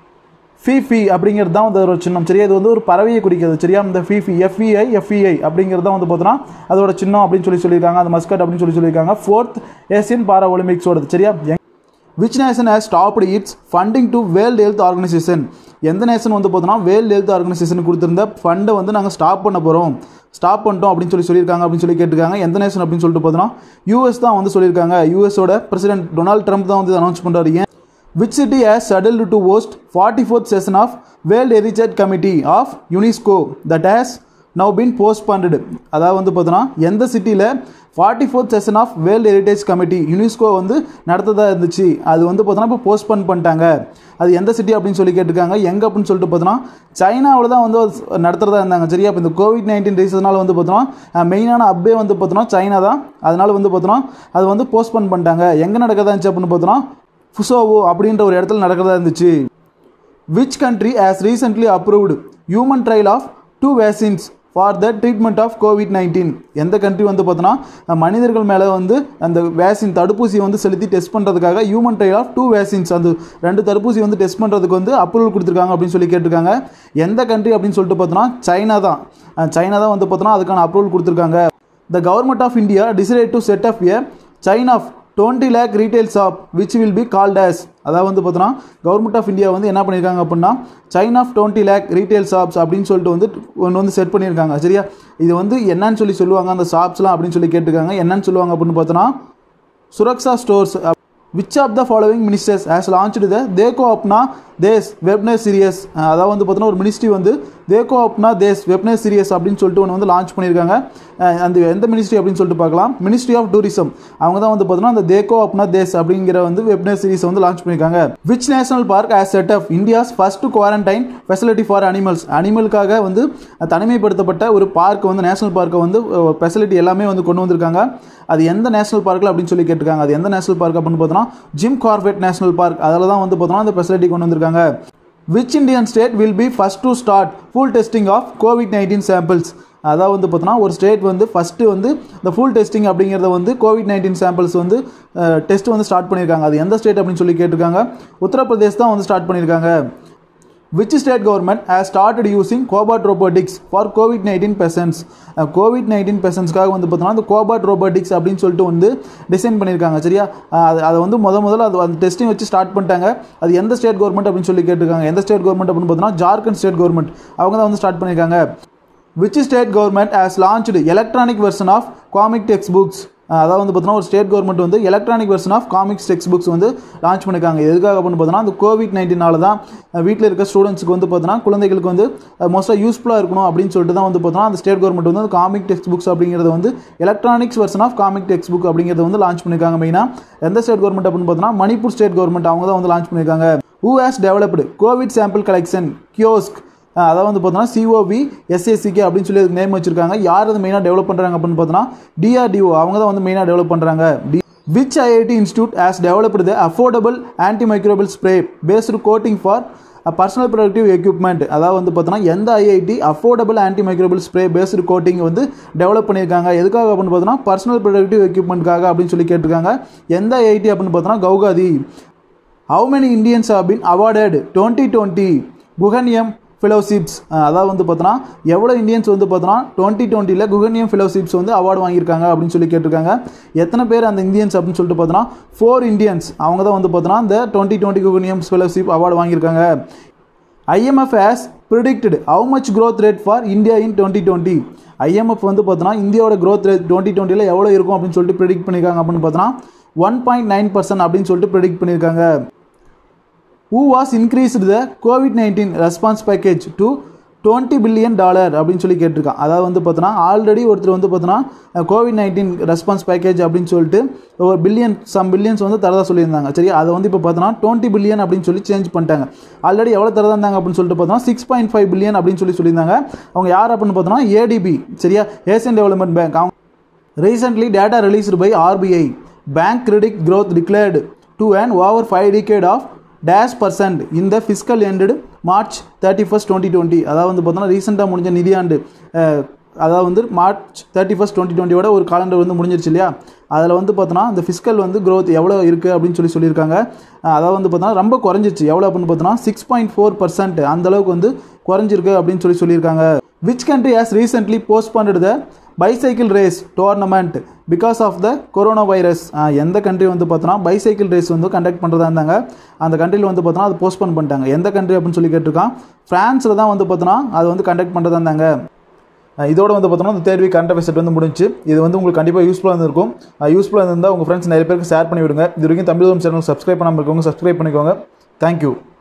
ஃபிஃபி அப்படிங்கிறது தான் வந்து ஒரு சின்னம் சரியா இது வந்து ஒரு பறவையை குறிக்கிறது சரியா இந்த ஃபிஃபி எஃப்இஐ எஃப்இஐ அப்படிங்கிறது தான் வந்து பார்த்தோன்னா அதோட சின்னம் அப்படின்னு சொல்லி சொல்லியிருக்காங்க அந்த மஸ்கட் அப்படின்னு சொல்லி சொல்லியிருக்காங்க ஃபோர்த் ஏசியன் பாரா ஒலிம்பிக்ஸோடது சரியா which nation has stopped its funding to World Health Organization எந்த நேஷன் வந்து பார்த்தோன்னா வேர்ல்டு ஹெல்த் ஆர்கனைசேஷன் கொடுத்திருந்த ஃபண்டை வந்து நாங்கள் ஸ்டாப் பண்ண போகிறோம் ஸ்டாப் பண்ணிட்டோம் அப்படின்னு சொல்லி சொல்லியிருக்காங்க அப்படின்னு சொல்லி கேட்டிருக்காங்க எந்த நேஷன் அப்படின்னு சொல்லிட்டு பார்த்தோன்னா யூஎஸ் தான் வந்து சொல்லியிருக்காங்க யூஎஸோட பிரசிடென்ட் டொனால்ட் ட்ரம்ப் தான் வந்து அனௌன்ஸ் பண்ணுறாரு ஏன் which city has settled to host 44th session of world heritage committee of UNESCO that has now been postponed அதாவது வந்து பார்த்தோன்னா எந்த சிட்டியில் forty fourth session of world heritage committee UNESCO வந்து நடத்ததா இருந்துச்சு அது வந்து பார்த்தோன்னா இப்போ போஸ்ட்போன் பண்ணிட்டாங்க அது எந்த சிட்டி அப்படின்னு சொல்லி கேட்டிருக்காங்க எங்கே அப்படின்னு சொல்லிட்டு பார்த்தோன்னா சைனாவில் தான் வந்து அது நடத்துறதா இருந்தாங்க சரியா இப்போ இந்த கோவிட் நைன்டீன் ரீசனால வந்து பார்த்தோன்னா மெயினான அப்பே வந்து பார்த்தோன்னா சைனா தான் அதனால வந்து பார்த்தோன்னா அது வந்து போஸ்ட்போன் பண்ணிட்டாங்க எங்கே நடக்கதா இருந்துச்சு அப்படின்னு பார்த்தோன்னா ஃபுசோவோ அப்படின்ற ஒரு இடத்துல நடக்கிறதா இருந்துச்சு which country has recently approved human trial of two vaccines for the treatment of COVID nineteen எந்த கண்ட்ரி வந்து பார்த்தோன்னா மனிதர்கள் மேலே வந்து அந்த வேக்சின் தடுப்பூசியை வந்து செலுத்தி டெஸ்ட் பண்ணுறதுக்காக human trial of two vaccines அந்த ரெண்டு தடுப்பூசி வந்து டெஸ்ட் பண்ணுறதுக்கு வந்து அப்ரூவல் கொடுத்துருக்காங்க அப்படின்னு சொல்லி கேட்டிருக்காங்க எந்த கண்ட்ரி அப்படின்னு சொல்லிட்டு பார்த்தோன்னா சைனா தான் அஹ் சைனா தான் வந்து பார்த்தோன்னா அதுக்கான அப்ரூவல் கொடுத்துருக்காங்க the government of India decide to set up a chain of twenty lakh retail shop which will be called as அதாவது வந்து பார்த்தோன்னா கவர்மெண்ட் ஆஃப் இந்தியா வந்து என்ன பண்ணியிருக்காங்க அப்படின்னா chain of twenty lakh retail shops அப்படின்னு சொல்லிட்டு வந்து ஒன்று வந்து செட் பண்ணியிருக்காங்க சரியா இது வந்து என்னன்னு சொல்லி சொல்லுவாங்க அந்த ஷாப்ஸ்லாம் அப்படின்னு சொல்லி கேட்டிருக்காங்க என்னன்னு சொல்லுவாங்க அப்படின்னு பார்த்தோன்னா Suraksha stores which of the following ministers has launched the Dekho Apna Desh webinar series அதாவது வந்து பார்த்தோன்னா ஒரு மினிஸ்ட்ரி வந்து தேகோ அப்னா தேஸ் வெப்னஸ் சீரியஸ் அப்படின்னு சொல்லிட்டு ஒன்று வந்து லான்ச் பண்ணியிருக்காங்க அஹ் அந்த எந்த மினிஸ்ட்ரி அப்படின்னு சொல்லிட்டு பார்க்கலாம் மினிஸ்ட்ரி ஆஃப் டூரிசம் அவங்க தான் வந்து பார்த்தோன்னா அந்த தேகோ அப்னா தேஸ் அப்படிங்கிற வந்து வெப்னஸ் சீரிஸ் வந்து லான்ச் பண்ணியிருக்காங்க which national park has set up India's first quarantine facility for animals அனிமலுக்காக வந்து தனிமைப்படுத்தப்பட்ட ஒரு பார்க் வந்து நேஷனல் பார்க்கை வந்து ஃபெசிலிட்டி எல்லாமே வந்து கொண்டு வந்திருக்காங்க அது எந்த நேஷனல் பார்க்கில் அப்படின்னு சொல்லி கேட்டிருக்காங்க அது எந்த நேஷனல் பார்க் அப்படின்னு பார்த்தோன்னா ஜிம் கார்பெட் நேஷனல் பார்க் அதில் தான் வந்து பார்த்தோன்னா அந்த ஃபெசிலிட்டி கொண்டு வந்திருக்காங்க which Indian state will be first to start full testing of COVID nineteen samples அதாவது வந்து பார்த்தோன்னா ஒரு ஸ்டேட் வந்து ஃபஸ்ட்டு வந்து இந்த ஃபுல் டெஸ்டிங் அப்படிங்கிறத வந்து கோவிட் நைன்டீன் சாம்பிள்ஸ் வந்து டெஸ்ட் வந்து ஸ்டார்ட் பண்ணியிருக்காங்க அது எந்த ஸ்டேட் அப்படின்னு சொல்லி கேட்டிருக்காங்க உத்தரப்பிரதேஷ் தான் வந்து ஸ்டார்ட் பண்ணியிருக்காங்க which state government has started using cobot robotics for COVID nineteen patients COVID nineteen பெசன்ஸ்க்காக வந்து பார்த்தோன்னா அந்த கோபாட் ரோபோட்டிக்ஸ் அப்படின்னு சொல்லிட்டு வந்து டிசைன் பண்ணியிருக்காங்க சரியா அஹ் அது அதை வந்து முத முதல்ல அது அந்த டெஸ்டிங் வச்சு ஸ்டார்ட் பண்ணிட்டாங்க அது எந்த ஸ்டேட் கவர்மெண்ட் அப்படின்னு சொல்லி கேட்டிருக்காங்க எந்த ஸ்டேட் கவர்மெண்ட் அப்படின்னு பார்த்தோன்னா ஜார்க்கண்ட் ஸ்டேட் கவர்மெண்ட் அவங்க தான் வந்து ஸ்டார்ட் பண்ணியிருக்காங்க which state government has launched electronic version of comic text books அதாவது வந்து பார்த்தோன்னா ஒரு ஸ்டேட் கவர்மெண்ட் வந்து electronic version of comics text books வந்து லான்ச் பண்ணியிருக்காங்க எதுக்காக அப்படின்னு பார்த்தோன்னா அந்த கோவிட் நைன்டீனால தான் வீட்டில் இருக்க ஸ்டூடெண்ட்ஸ்க்கு வந்து பார்த்தோன்னா குழந்தைகளுக்கு வந்து மோஸ்ட்டாக யூஸ்ஃபுல்லாக இருக்கணும் அப்படின்னு சொல்லிட்டு தான் வந்து பார்த்தோன்னா அந்த ஸ்டேட் கவர்மெண்ட் வந்து காமிக் டெக்ஸ்ட் புக்ஸ் அப்படிங்கிறது வந்து electronics version of comic text book அப்படிங்கிறத வந்து லான்ச் பண்ணியிருக்காங்க மெயினாக எந்த ஸ்டேட் கவர்மெண்ட் அப்படின்னு பார்த்தோன்னா மணிப்பூர் ஸ்டேட் கவர்மெண்ட் அவங்க தான் வந்து லான்ச் பண்ணியிருக்காங்க who has developed COVID sample collection kiosk அதாவது வந்து பார்த்தோன்னா சிஓவி எஸ்எஸ்சிகே அப்படின்னு சொல்லி அதுக்கு நேம் வச்சிருக்காங்க யார் அது மெயினாக டெவலப் பண்ணுறாங்க அப்படின்னு பார்த்தோன்னா டிஆர்டிஓ அவங்க தான் வந்து மெயினாக டெவலப் பண்ணுறாங்க டி which IIT institute has developed the affordable anti microbial spray based coating for personal protective equipment அதாவது வந்து பார்த்தோன்னா எந்த IIT affordable anti microbial spray based coating வந்து டெவலப் பண்ணியிருக்காங்க எதுக்காக அப்படின்னு பார்த்தோன்னா பர்சனல் ப்ரொடக்டிவ் எக்யூப்மெண்ட்காக அப்படின்னு சொல்லி கேட்டிருக்காங்க எந்த ஐஐடி அப்படின்னு பார்த்தோன்னா Guwahati how many Indians have been awarded twenty twenty Guggenheim fellowships அதாவது வந்து பார்த்தோன்னா எவ்வளோ இந்தியன்ஸ் வந்து பார்த்தோன்னா டுவெண்ட்டி டுவெண்ட்டியில் குகனியம் ஃபெலோஷிப்ஸ் வந்து அவார்டு வாங்கியிருக்காங்க அப்படின்னு சொல்லி கேட்டிருக்காங்க எத்தனை பேர் அந்த இந்தியன்ஸ் அப்படின்னு சொல்லிட்டு பார்த்தோன்னா ஃபோர் இந்தியன்ஸ் அவங்க தான் வந்து பார்த்தோன்னா இந்த twenty twenty Guggenheim fellowship award வாங்கியிருக்காங்க IMF has predicted how much growth rate for India in 2020 IMF வந்து பார்த்தோன்னா இந்தியாவோட growth rate டுவெண்ட்டி டுவெண்ட்டியில் எவ்வளோ இருக்கும் அப்படின்னு சொல்லிட்டு ப்ரிடிக்ட் பண்ணியிருக்காங்க அப்படின்னு பார்த்தோன்னா ஒன் பாயிண்ட் நைன் பர்சன்ட் அப்படின்னு சொல்லிட்டு ப்ரிடிக்ட் பண்ணியிருக்காங்க who was increased the COVID nineteen response package to twenty billion dollar அப்படின்னு சொல்லி கேட்டிருக்கான் அதாவது வந்து பார்த்தோன்னா ஆல்ரெடி ஒருத்தர் வந்து பார்த்தோன்னா கோவிட் நைன்டீன் ரெஸ்பான்ஸ் பேக்கேஜ் அப்படின்னு சொல்லிட்டு ஒரு பில்லியன் சம் பில்லியன்ஸ் வந்து தரதா சொல்லியிருந்தாங்க சரி அதை வந்து இப்போ பார்த்தோன்னா டுவெண்ட்டி பில்லியன் அப்படின்னு சொல்லி சேஞ்ச் பண்ணிட்டாங்க ஆல்ரெடி எவ்வளோ தரதா இருந்தாங்க அப்படின்னு சொல்லிட்டு பார்த்தோன்னா சிக்ஸ் பாயிண்ட் ஃபைவ் பில்லியன் அப்படின்னு சொல்லி சொல்லியிருந்தாங்க அவங்க யார் அப்படின்னு பார்த்தோன்னா ஏடிபி சரியா ஏசியன் டெவலப்மெண்ட் பேங்க் அவங்க recently data released by RBI bank credit growth declared to an over 5 decade of dash percent in the fiscal ended March thirty first twenty twenty அதாவது வந்து பார்த்தோன்னா ரீசெண்டாக முடிஞ்ச நிதியாண்டு அஹ், அதாவது வந்து மார்ச் தேர்ட்டி ஃபஸ்ட் டுவெண்ட்டி டுவெண்ட்டியோட ஒரு காலண்டர் வந்து முடிஞ்சிருச்சு இல்லையா அதில் வந்து பார்த்தோன்னா இந்த ஃபிஸ்கல் வந்து growth எவ்வளோ இருக்குது அப்படின்னு சொல்லி சொல்லியிருக்காங்க அஹ், அதாவது வந்து பார்த்தோன்னா ரொம்ப குறைஞ்சிருச்சு எவ்வளோ அப்படின்னு பார்த்தோன்னா சிக்ஸ் பாயிண்ட் ஃபோர் பர்சன்ட் அந்தளவுக்கு வந்து குறைஞ்சிருக்கு அப்படின்னு சொல்லி சொல்லியிருக்காங்க which country has recently postponed the bicycle race tournament because of the corona virus எந்த கண்ட்ரி வந்து பார்த்தோன்னா பைசைக்கிள் ரேஸ் வந்து கண்டக்ட் பண்ணுறதா இருந்தாங்க அந்த கண்ட்ரியில் வந்து பார்த்தோன்னா அது போஸ்ட்போன் பண்ணிட்டாங்க எந்த கண்ட்ரி அப்படின்னு சொல்லி கேட்டிருக்கான் ஃப்ரான்ஸில் தான் வந்து பார்த்தோன்னா அது வந்து கண்டக்ட் பண்ணுறதா இருந்தாங்க அஹ் இதோட வந்து பார்த்தோம்னா இந்த third week current affairs set வந்து முடிஞ்சு இது வந்து உங்களுக்கு கண்டிப்பாக யூஸ்ஃபுல்லாக இருந்திருக்கும் யூஸ்ஃபுல்லாக இருந்தால் உங்கள் ஃப்ரெண்ட்ஸ் நிறைய பேருக்கு ஷேர் பண்ணி விடுங்க இது வரைக்கும் தமிழ் சேனல் சப்ஸ்கிரைப் பண்ணாமல் இருக்கவங்க சப்ஸ்கிரைப் பண்ணிக்கோங்க தேங்க்யூ